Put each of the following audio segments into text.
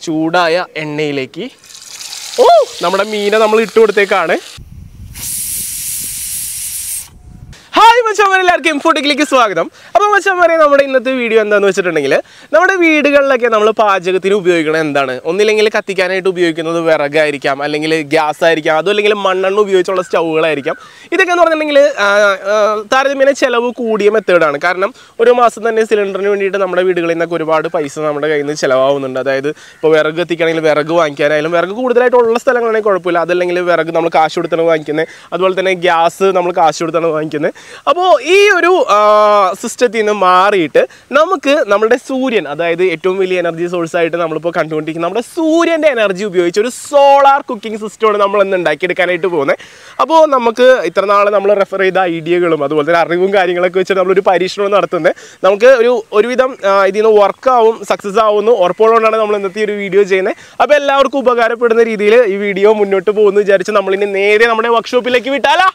ചൂടായ എണ്ണയിലേക്ക് ഓ നമ്മുടെ മീനെ നമ്മൾ ഇട്ട് കൊടുത്തേക്കാണ് ഹായ് മച്ചാമാരെ എല്ലാവർക്കും ഇൻഫോട്ടിക്കിലേക്ക് സ്വാഗതം അപ്പോൾ മച്ചാമാരെ നമ്മുടെ ഇന്നത്തെ വീഡിയോ എന്താണെന്ന് വെച്ചിട്ടുണ്ടെങ്കിൽ നമ്മുടെ വീടുകളിലൊക്കെ നമ്മൾ പാചകത്തിന് ഉപയോഗിക്കുന്നത് എന്താണ് ഒന്നില്ലെങ്കിൽ കത്തിക്കാനായിട്ട് ഉപയോഗിക്കുന്നത് വിറകായിരിക്കാം അല്ലെങ്കിൽ ഗ്യാസ് ആയിരിക്കാം അതും അല്ലെങ്കിൽ മണ്ണെണ്ണ ഉപയോഗിച്ചുള്ള സ്റ്റൗകളായിരിക്കാം ഇതൊക്കെ എന്ന് പറഞ്ഞിട്ടുണ്ടെങ്കിൽ ആ, ആ, താരതമ്യേന ചിലവ് കൂടിയ മെത്തേഡാണ് കാരണം ഒരു മാസം തന്നെ സിലിണ്ടറിന് വേണ്ടിയിട്ട് നമ്മുടെ വീടുകളിൽ നിന്നൊക്കെ ഒരുപാട് പൈസ നമ്മുടെ കയ്യിൽ നിന്ന് ചിലവാകുന്നുണ്ട് അതായത് ഇപ്പോൾ വിറക് എത്തിക്കണമെങ്കിൽ വിറക് വാങ്ങിക്കാനായാലും വിറക് കൂടുതലായിട്ടുള്ള സ്ഥലങ്ങളാണെങ്കിൽ കുഴപ്പമില്ല അതല്ലെങ്കിൽ വിറക് നമ്മൾ കാശ് കൊടുത്താണ് വാങ്ങിക്കുന്നത് അതുപോലെ തന്നെ ഗ്യാസ് നമ്മൾ കാശ് കൊടുത്താണ് വാങ്ങിക്കുന്നത് അപ്പോൾ ഈ ഒരു സിസ്റ്റത്തിൽ നിന്ന് മാറിയിട്ട് നമുക്ക് നമ്മുടെ സൂര്യൻ അതായത് ഏറ്റവും വലിയ എനർജി സോഴ്സ് ആയിട്ട് നമ്മളിപ്പോൾ കണ്ടുകൊണ്ടിരിക്കുന്ന നമ്മുടെ സൂര്യൻ്റെ എനർജി ഉപയോഗിച്ച് ഒരു സോളാർ കുക്കിംഗ് സിസ്റ്റമാണ് നമ്മൾ ഇന്ന് ഉണ്ടാക്കിയെടുക്കാനായിട്ട് പോകുന്നത് അപ്പോൾ നമുക്ക് ഇത്ര നാൾ നമ്മൾ റെഫർ ചെയ്ത ഐഡിയകളും അതുപോലെ തന്നെ അറിവും കാര്യങ്ങളൊക്കെ വെച്ചിട്ട് നമ്മളൊരു പരീക്ഷണം നടത്തുന്നത് നമുക്ക് ഒരു ഒരുവിധം ആ, ഇതിൽ നിന്ന് വർക്ക് ആവും സക്സസ് ആവുമെന്ന് ഉറപ്പുള്ളതുകൊണ്ടാണ് നമ്മൾ ഇന്നത്തെ ഈ ഒരു വീഡിയോ ചെയ്യുന്നത് അപ്പോൾ എല്ലാവർക്കും ഉപകാരപ്പെടുന്ന രീതിയിൽ ഈ വീഡിയോ മുന്നോട്ട് പോകുമെന്ന് വിചാരിച്ച് നമ്മളിനി നേരെ നമ്മുടെ വർക്ക്ഷോപ്പിലേക്ക് വിട്ടാലാ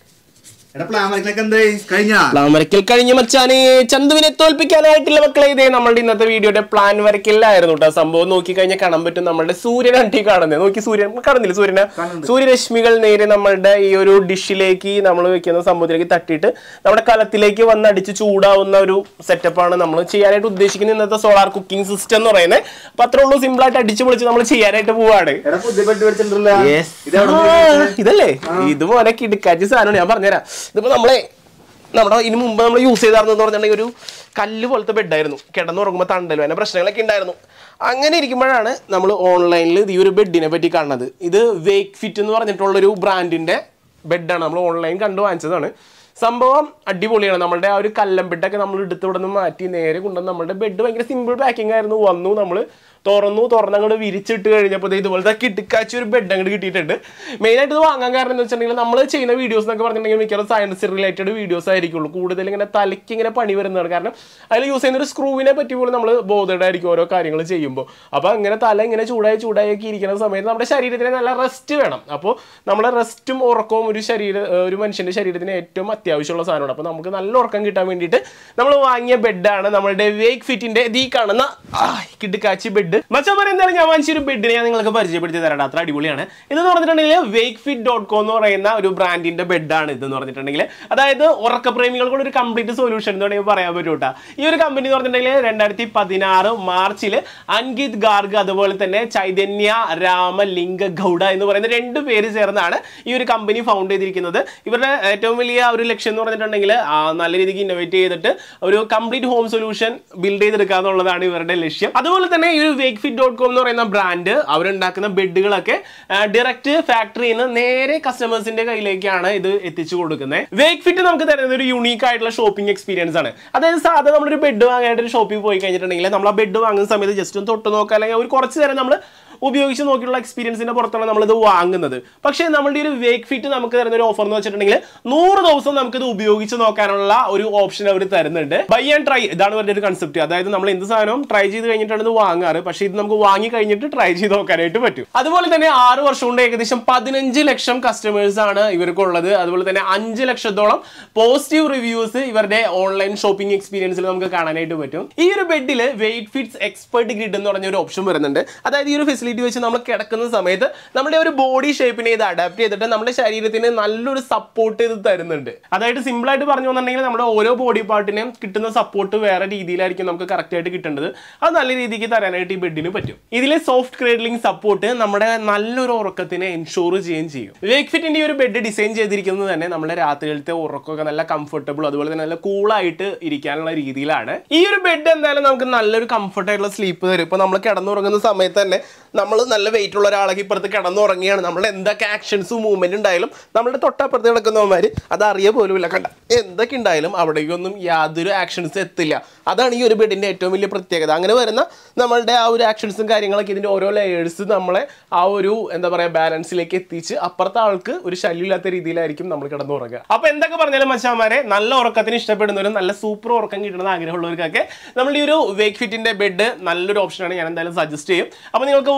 എടാ പ്ലാൻ വരയ്ക്കലൊക്കെ എന്തായി കഴിഞ്ഞാ പ്ലാൻ വരയ്ക്കൽ കഴിഞ്ഞ മച്ചാനെ ചന്തുവിനെ തോൽപ്പിക്കാനായിട്ടില്ല മക്കളെ ഇതേ നമ്മളുടെ ഇന്നത്തെ വീഡിയോയുടെ പ്ലാൻ വരയ്ക്കലായിരുന്നു കേട്ടോ സംഭവം നോക്കി കഴിഞ്ഞാൽ കാണാൻ പറ്റും നമ്മുടെ സൂര്യൻ അണ്ടി കാണുന്നത് നോക്കി സൂര്യൻ കാണുന്നില്ല സൂര്യനെ സൂര്യരശ്മികൾ നേരെ നമ്മളുടെ ഈ ഒരു ഡിഷിലേക്ക് നമ്മൾ വെക്കുന്ന സംഭവത്തിലേക്ക് തട്ടിയിട്ട് നമ്മുടെ കലത്തിലേക്ക് വന്ന് അടിച്ച് ചൂടാവുന്ന ഒരു സെറ്റപ്പാണ് നമ്മൾ ചെയ്യാനായിട്ട് ഉദ്ദേശിക്കുന്ന ഇന്നത്തെ സോളാർ കുക്കിംഗ് സിസ്റ്റം എന്ന് പറയുന്നത് അപ്പൊ അത്രേ ഉള്ളൂ സിമ്പിൾ ആയിട്ട് അടിച്ച് പൊളിച്ച് നമ്മൾ ചെയ്യാനായിട്ട് പോവാണ് എടാ പുതിയ പെട്ടി മേടിച്ചിട്ടുണ്ടല്ലോ ഇത് എവിടെ ആ, ഇതല്ലേ ഇതുപോലെ കിടക്കാച്ചി സാധനമാണ് ഞാൻ പറഞ്ഞുതരാം ഇതിപ്പോ നമ്മളെ നമ്മുടെ ഇതിന് മുമ്പ് നമ്മൾ യൂസ് ചെയ്തായിരുന്നു പറഞ്ഞിട്ടുണ്ടെങ്കിൽ ഒരു കല്ല് പോലത്തെ ബെഡായിരുന്നു കിടന്നുറങ്ങുമ്പോൾ തണ്ടലും അതിന്റെ പ്രശ്നങ്ങളൊക്കെ ഉണ്ടായിരുന്നു അങ്ങനെ ഇരിക്കുമ്പോഴാണ് നമ്മൾ ഓൺലൈനിൽ ഈ ഒരു ബെഡിനെ പറ്റി കാണുന്നത് ഇത് വേക്ക് ഫിറ്റ് എന്ന് പറഞ്ഞിട്ടുള്ളൊരു ബ്രാൻഡിന്റെ ബെഡാണ് നമ്മൾ ഓൺലൈൻ കണ്ടു വാങ്ങിച്ചതാണ് സംഭവം അടിപൊളിയാണ് നമ്മുടെ ആ ഒരു കല്ലം ബെഡൊക്കെ നമ്മൾ എടുത്ത് ഇവിടെ നിന്ന് മാറ്റി നേരെ കൊണ്ടുവന്ന് നമ്മുടെ ബെഡ് ഭയങ്കര സിമ്പിൾ പാക്കിംഗ് ആയിരുന്നു വന്നു നമ്മൾ തുറന്നു തുറന്ന് അങ്ങോട്ട് വിരിച്ചിട്ട് കഴിഞ്ഞപ്പോൾ ദേ ഇതുപോലത്തെ കിട്ടിക്കാച്ചി ഒരു ബെഡ് അങ്ങോട്ട് കിട്ടിയിട്ടുണ്ട് മെയിനായിട്ട് ഇത് വാങ്ങാൻ കാരണം എന്ന് വെച്ചിട്ടുണ്ടെങ്കിൽ നമ്മൾ ചെയ്യുന്ന വീഡിയോസ് എന്നൊക്കെ പറഞ്ഞിട്ടുണ്ടെങ്കിൽ മിക്കവാറും സയൻസ് റിലേറ്റഡ് വീഡിയോസ് ആയിരിക്കുള്ളൂ കൂടുതൽ ഇങ്ങനെ തലയ്ക്ക് ഇങ്ങനെ പണി വരുന്നതാണ് കാരണം അതിൽ യൂസ് ചെയ്യുന്ന ഒരു സ്ക്രൂവിനെ പറ്റി പോലും നമ്മൾ ബോധേഡായിരിക്കും ഓരോ കാര്യങ്ങൾ ചെയ്യുമ്പോൾ അപ്പോൾ അങ്ങനെ തല ഇങ്ങനെ ചൂടായി ചൂടായി ഒക്കെ ഇരിക്കുന്ന സമയത്ത് നമ്മുടെ ശരീരത്തിന് നല്ല റെസ്റ്റ് വേണം അപ്പോൾ നമ്മുടെ റെസ്റ്റും ഉറക്കവും ഒരു ശരീര ഒരു മനുഷ്യന്റെ ശരീരത്തിന് ഏറ്റവും അത്യാവശ്യമുള്ള സാധനമാണ് അപ്പോൾ നമുക്ക് നല്ല ഉറക്കം കിട്ടാൻ വേണ്ടിയിട്ട് നമ്മൾ വാങ്ങിയ ബെഡാണ് നമ്മുടെ വേക്ക് ഫിറ്റിന്റെ ഈ കാണുന്ന ആ, കിടുക്കാച്ചി ബെഡ് മച്ചാൻ എന്തായാലും ഞാൻ വാങ്ങിച്ച ഒരു ബെഡിനെ ഞാൻ നിങ്ങൾക്ക് പരിചയപ്പെടുത്തി തരാം അത്ര അടിപൊളിയാണ് ഇതെന്ന് പറഞ്ഞിട്ടുണ്ടെങ്കിൽ വേക്ക് ഫിറ്റ് ഡോട്ട് കോം എന്ന് പറയുന്ന ഒരു ബ്രാൻഡിന്റെ ബെഡാണ് ഇതെന്ന് പറഞ്ഞിട്ടുണ്ടെങ്കിൽ അതായത് ഉറക്കപ്രേമികൾക്കുള്ള ഒരു കംപ്ലീറ്റ് സൊല്യൂഷൻ എന്ന് വേണമെങ്കിൽ പറയാൻ പറ്റും കേട്ടോ ഈ ഒരു കമ്പനി എന്ന് പറഞ്ഞിട്ടുണ്ടെങ്കിൽ രണ്ടായിരത്തി പതിനാറ് മാർച്ചിൽ അൻകിത് ഗാർഗ് അതുപോലെ തന്നെ ചൈതന്യ രാമലിംഗ ഗൗഡ എന്ന് പറയുന്ന രണ്ട് പേര് ചേർന്നാണ് ഈ ഒരു കമ്പനി ഫൗണ്ട് ചെയ്തിരിക്കുന്നത് ഇവരുടെ ഏറ്റവും വലിയ ഒരു ലക്ഷ്യം എന്ന് പറഞ്ഞിട്ടുണ്ടെങ്കിൽ ആ, നല്ല രീതിക്ക് ഇന്നോവേറ്റ് ചെയ്തിട്ട് ഒരു കംപ്ലീറ്റ് ഹോം സൊല്യൂഷൻ ബിൽഡ് ചെയ്തെടുക്കുക എന്നുള്ളതാണ് ഇവരുടെ ലക്ഷ്യം അതുപോലെ തന്നെ ഈ ഒരു വേക്ക് ഫിറ്റ് ഡോട്ട് കോം എന്ന് പറയുന്ന ബ്രാൻഡ് അവരുണ്ടാക്കുന്ന ബെഡുകളൊക്കെ ഡയറക്റ്റ് ഫാക്ടറിയിൽ നിന്ന് നേരെ കസ്റ്റമേഴ്സിന്റെ കയ്യിലേക്കാണ് ഇത് എത്തിച്ചു കൊടുക്കുന്നത് വേക്ക് ഫിറ്റ് നമുക്ക് തരുന്നത് ഒരു യുണീക്ക് ആയിട്ടുള്ള ഷോപ്പിംഗ് എക്സ്പീരിയൻസ് ആണ് അതായത് സാധാരണ നമ്മളൊരു ബെഡ് വാങ്ങാനായിട്ട് ഒരു ഷോപ്പിൽ പോയി കഴിഞ്ഞിട്ടുണ്ടെങ്കിൽ നമ്മൾ ആ ബെഡ് വാങ്ങുന്ന സമയത്ത് ജസ്റ്റ് ഒന്ന് തൊട്ട് നോക്കുക അല്ലെങ്കിൽ ഒരു കുറച്ച് നേരം നമ്മൾ ഉപയോഗിച്ച് നോക്കിയിട്ടുള്ള എക്സ്പീരിയൻസിന്റെ പുറത്താണ് നമ്മളിത് വാങ്ങുന്നത് പക്ഷേ നമ്മളുടെ ഒരു വേക്ക് ഫിറ്റ് നമുക്ക് തരുന്ന ഒരു ഓഫർ എന്ന് വെച്ചിട്ടുണ്ടെങ്കിൽ നൂറ് ദിവസം നമുക്ക് ഇത് ഉപയോഗിച്ച് നോക്കാനുള്ള ഒരു ഓപ്ഷൻ അവർ തരുന്നുണ്ട് ബൈ ആൻഡ് ട്രൈ ഇതാണ് ഇവരുടെ ഒരു കൺസെപ്റ്റ് അതായത് നമ്മൾ എന്ത് സാധനവും ട്രൈ ചെയ്ത് കഴിഞ്ഞിട്ടാണ് ഇത് വാങ്ങാറ് പക്ഷേ ഇത് നമുക്ക് വാങ്ങി കഴിഞ്ഞിട്ട് ട്രൈ ചെയ്ത് നോക്കാനായിട്ട് പറ്റും അതുപോലെ തന്നെ ആറ് വർഷം കൊണ്ട് ഏകദേശം പതിനഞ്ച് ലക്ഷം കസ്റ്റമേഴ്സ് ആണ് ഇവർക്കുള്ളത് അതുപോലെ തന്നെ അഞ്ച് ലക്ഷത്തോളം പോസിറ്റീവ് റിവ്യൂസ് ഇവരുടെ ഓൺലൈൻ ഷോപ്പിംഗ് എക്സ്പീരിയൻസിൽ നമുക്ക് കാണാനായിട്ട് പറ്റും ഈ ഒരു ബെഡിൽ വെയിറ്റ് ഫിറ്റ്സ് എക്സ്പെർട്ട് ഗ്രിഡ് എന്ന് പറഞ്ഞ ഒരു ഓപ്ഷൻ വരുന്നുണ്ട് അതായത് ഈ ഒരു ഫെസിലിറ്റി വെച്ച് നമ്മൾ കിടക്കുന്ന സമയത്ത് നമ്മുടെ ഒരു ബോഡി ഷേപ്പിനെ ഇത് അഡാപ്റ്റ് ചെയ്തിട്ട് നമ്മുടെ ശരീരത്തിന് നല്ലൊരു സപ്പോർട്ട് ഇത് തരുന്നുണ്ട് അതായത് സിമ്പിൾ ആയിട്ട് പറഞ്ഞു വന്നിട്ടുണ്ടെങ്കിൽ നമ്മുടെ ഓരോ ബോഡി പാർട്ടിനെയും കിട്ടുന്ന സപ്പോർട്ട് വേറെ രീതിയിലായിരിക്കും നമുക്ക് കറക്റ്റ് ആയിട്ട് കിട്ടേണ്ടത് അത് നല്ല രീതിക്ക് തരാനായിട്ട് ഈ ബെഡിന് പറ്റും ഇതിലെ സോഫ്റ്റ് ക്രേഡ്ലിംഗ് സപ്പോർട്ട് നമ്മുടെ നല്ലൊരു ഉറക്കത്തിനെ എൻഷുർ ചെയ്യുകയും ചെയ്യും വേക്ക് ഫിറ്റിന്റെ ഈ ഒരു ബെഡ് ഡിസൈൻ ചെയ്തിരിക്കുന്നത് തന്നെ നമ്മുടെ രാത്രിയിലത്തെ ഉറക്കമൊക്കെ നല്ല കംഫർട്ടബിൾ അതുപോലെ തന്നെ നല്ല കൂളായിട്ട് ഇരിക്കാനുള്ള രീതിയിലാണ് ഈ ഒരു ബെഡ് എന്തായാലും നമുക്ക് നല്ലൊരു കംഫർട്ട് ആയിട്ടുള്ള സ്ലീപ്പ് തരും ഇപ്പൊ നമ്മൾ കിടന്നുറങ്ങുന്ന സമയത്ത് തന്നെ നമ്മൾ നല്ല വെയിറ്റ് ഉള്ള ഒരാളൊക്കെ ഇപ്പുറത്ത് കിടന്നുറങ്ങിയാണ് നമ്മൾ എന്തൊക്കെ ആക്ഷൻസും മൂവ്മെന്റ് ഉണ്ടായാലും നമ്മുടെ തൊട്ടപ്പുറത്ത് കിടക്കുന്നവന്മാർ അത് അറിയ പോലുമില്ല കണ്ട എന്തൊക്കെ ഉണ്ടായാലും അവിടേക്കൊന്നും യാതൊരു ആക്ഷൻസും എത്തില്ല അതാണ് ഈ ഒരു ബെഡിന്റെ ഏറ്റവും വലിയ പ്രത്യേകത അങ്ങനെ വരുന്ന നമ്മളുടെ ആ ഒരു ആക്ഷൻസും കാര്യങ്ങളൊക്കെ ഇതിന്റെ ഓരോ ലെയേഴ്സ് നമ്മളെ ആ ഒരു എന്താ പറയാ ബാലൻസിലേക്ക് എത്തിച്ച് അപ്പുറത്തെ ആൾക്ക് ഒരു ശല്യമില്ലാത്ത രീതിയിലായിരിക്കും നമ്മൾ കിടന്നുറങ്ങുക അപ്പൊ എന്തൊക്കെ പറഞ്ഞാലും മച്ചാമാരെ നല്ല ഉറക്കത്തിന് ഇഷ്ടപ്പെടുന്നവരും നല്ല സൂപ്പർ ഉറക്കം കിട്ടണമെന്ന് ആഗ്രഹമുള്ളവർക്കൊക്കെ നമ്മൾ ഈ ഒരു വേക്ക് ഫിറ്റിന്റെ ബെഡ് നല്ലൊരു ഓപ്ഷനാണ് ഞാൻ എന്തായാലും സജസ്റ്റ് ചെയ്യും അപ്പൊ നിങ്ങൾക്ക്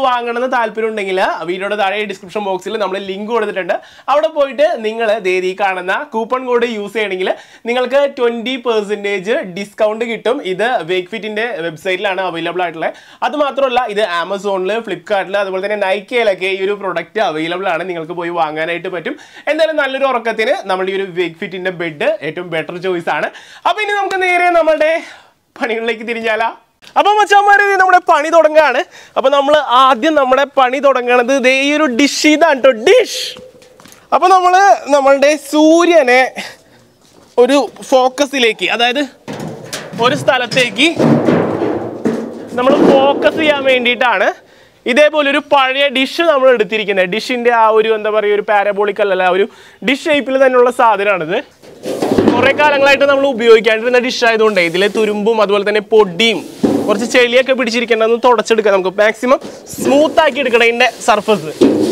വാങ്ങണമെന്ന് താല്പര്യം ഉണ്ടെങ്കിൽ വീഡിയോയുടെ താഴെ ഡിസ്ക്രിപ്ഷൻ ബോക്സിൽ നമ്മൾ ലിങ്ക് കൊടുത്തിട്ടുണ്ട് അവിടെ പോയിട്ട് നിങ്ങൾ ദേദി കാണുന്ന കൂപ്പൺ കോഡ് യൂസ് ചെയ്യണമെങ്കിൽ നിങ്ങൾക്ക് ട്വൻറ്റി പെർസെൻറ്റേജ് ഡിസ്കൗണ്ട് കിട്ടും ഇത് വേക്ക് ഫിറ്റിൻ്റെ വെബ്സൈറ്റിലാണ് അവൈലബിൾ ആയിട്ടുള്ളത് അത് മാത്രമല്ല ഇത് ആമസോണിൽ ഫ്ലിപ്കാർട്ടിൽ അതുപോലെ തന്നെ നൈക്കയിലൊക്കെ ഈ ഒരു പ്രൊഡക്റ്റ് അവൈലബിൾ ആണ് നിങ്ങൾക്ക് പോയി വാങ്ങാനായിട്ട് പറ്റും എന്തായാലും നല്ലൊരു ഉറക്കത്തിന് നമ്മുടെ ഈ ഒരു വേക്ക് ഫിറ്റിൻ്റെ ബെഡ് ഏറ്റവും ബെറ്റർ ചോയ്സ് ആണ് അപ്പോൾ ഇനി നമുക്ക് നേരെ നമ്മുടെ പണികളിലേക്ക് തിരിഞ്ഞാലാ അപ്പൊ മച്ചാമാരെ ദേ നമ്മുടെ പണി തുടങ്ങുകയാണ് അപ്പൊ നമ്മൾ ആദ്യം നമ്മുടെ പണി തുടങ്ങണത് ദേ ഈ ഒരു ഡിഷ് ഇതാണ് കേട്ടോ ഡിഷ് അപ്പൊ നമ്മള് നമ്മളുടെ സൂര്യനെ ഒരു ഫോക്കസിലേക്ക് അതായത് ഒരു സ്ഥലത്തേക്ക് നമ്മൾ ഫോക്കസ് ചെയ്യാൻ വേണ്ടിയിട്ടാണ് ഇതേപോലെ ഒരു പഴയ ഡിഷ് നമ്മൾ എടുത്തിരിക്കുന്നത് ഡിഷിന്റെ ആ ഒരു എന്താ പറയുക ഒരു പാരബോളിക് അല്ലല്ല ഒരു ഡിഷ് ഷേപ്പിൽ തന്നെയുള്ള സാധനമാണിത് കുറെ കാലങ്ങളായിട്ട് നമ്മൾ ഉപയോഗിക്കാണ്ടിരുന്ന ഡിഷ് ആയതുകൊണ്ട് ഇതിലെ തുരുമ്പും അതുപോലെ തന്നെ പൊടിയും കുറച്ച് ചെളിയൊക്കെ പിടിച്ചിരിക്കേണ്ടതെന്ന് തുടച്ചെടുക്കാം നമുക്ക് മാക്സിമം സ്മൂത്ത് ആക്കി എടുക്കണം ഇതിന്റെ സർഫസ്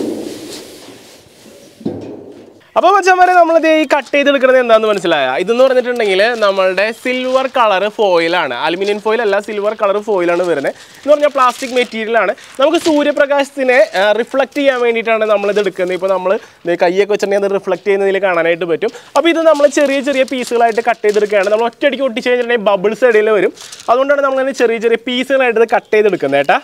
അപ്പൊ മച്ചന്മാരെ നമ്മളിത് ഈ കട്ട് ചെയ്തെടുക്കുന്നത് എന്താണെന്ന് മനസ്സിലായ ഇതെന്ന് പറഞ്ഞിട്ടുണ്ടെങ്കിൽ നമ്മളുടെ സിൽവർ കളർ ഫോയിലാണ് അലുമിനിയം ഫോയിൽ അല്ല സിൽവർ കളർ ഫോയിലാണ് വരുന്നത് എന്ന് പറഞ്ഞാൽ പ്ലാസ്റ്റിക് മെറ്റീരിയൽ ആണ് നമുക്ക് സൂര്യപ്രകാശത്തിനെ റിഫ്ലക്ട് ചെയ്യാൻ വേണ്ടിയിട്ടാണ് നമ്മളിത് എടുക്കുന്നത് ഇപ്പോൾ നമ്മൾ കൈയൊക്കെ വെച്ചിട്ടുണ്ടെങ്കിൽ അത് റിഫ്ലക്ട് ചെയ്യുന്നതിൽ കാണാനായിട്ട് പറ്റും അപ്പോൾ ഇത് നമ്മൾ ചെറിയ ചെറിയ പീസുകളായിട്ട് കട്ട് ചെയ്തെടുക്കുകയാണ് നമ്മൾ ഒറ്റയടിക്ക് ഒട്ടിച്ച് കഴിഞ്ഞിട്ടുണ്ടെങ്കിൽ ബബിൾസ് ഇടയിൽ വരും അതുകൊണ്ടാണ് നമ്മൾ ചെറിയ ചെറിയ പീസുകളായിട്ട് ഇത് കട്ട് ചെയ്തെടുക്കുന്നത് ഏട്ടാ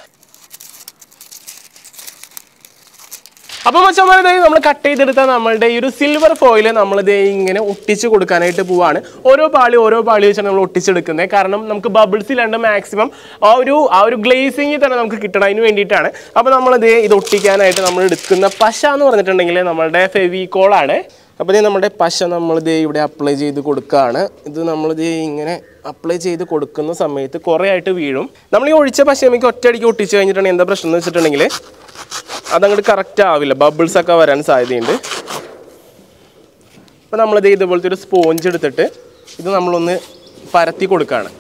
അപ്പോൾ മച്ചന്മാരെ നമ്മൾ കട്ട് ചെയ്തെടുത്ത നമ്മളുടെ ഈ ഒരു സിൽവർ ഫോയിൽ നമ്മൾ ഇത് ഇങ്ങനെ ഒട്ടിച്ച് കൊടുക്കാനായിട്ട് പോവാണ് ഓരോ പാളി ഓരോ പാളി വെച്ചാണ് നമ്മൾ ഒട്ടിച്ചെടുക്കുന്നത് കാരണം നമുക്ക് ബബിൾസ് ഇല്ലാണ്ട് മാക്സിമം ആ ഒരു ആ ഒരു ഗ്ലേസിങ് തന്നെ നമുക്ക് കിട്ടണം അതിന് വേണ്ടിയിട്ടാണ് അപ്പോൾ നമ്മളിത് ഇത് ഒട്ടിക്കാനായിട്ട് നമ്മൾ എടുക്കുന്ന പശ എന്ന് പറഞ്ഞിട്ടുണ്ടെങ്കിൽ നമ്മളുടെ ഫെവിക്കോളാണ് അപ്പോൾ ഇത് നമ്മുടെ പശ നമ്മളിത് ഇവിടെ അപ്ലൈ ചെയ്ത് കൊടുക്കുകയാണ് ഇത് നമ്മളിത് ഇങ്ങനെ അപ്ലൈ ചെയ്ത് കൊടുക്കുന്ന സമയത്ത് കുറേ ആയിട്ട് വീഴും നമ്മൾ ഈ ഒഴിച്ച പശ നമുക്ക് ഒറ്റയടിക്ക് ഒട്ടിച്ച് കഴിഞ്ഞിട്ടുണ്ടെങ്കിൽ എന്താ പ്രശ്നം എന്ന് വെച്ചിട്ടുണ്ടെങ്കിൽ അതങ്ങോട്ട് കറക്റ്റ് ആവില്ല ബബിൾസ് ഒക്കെ വരാൻ സാധ്യതയുണ്ട് അപ്പോൾ നമ്മളിത് ഇതുപോലത്തെ ഒരു സ്പോഞ്ച് എടുത്തിട്ട് ഇത് നമ്മളൊന്ന് പരത്തി കൊടുക്കുകയാണ്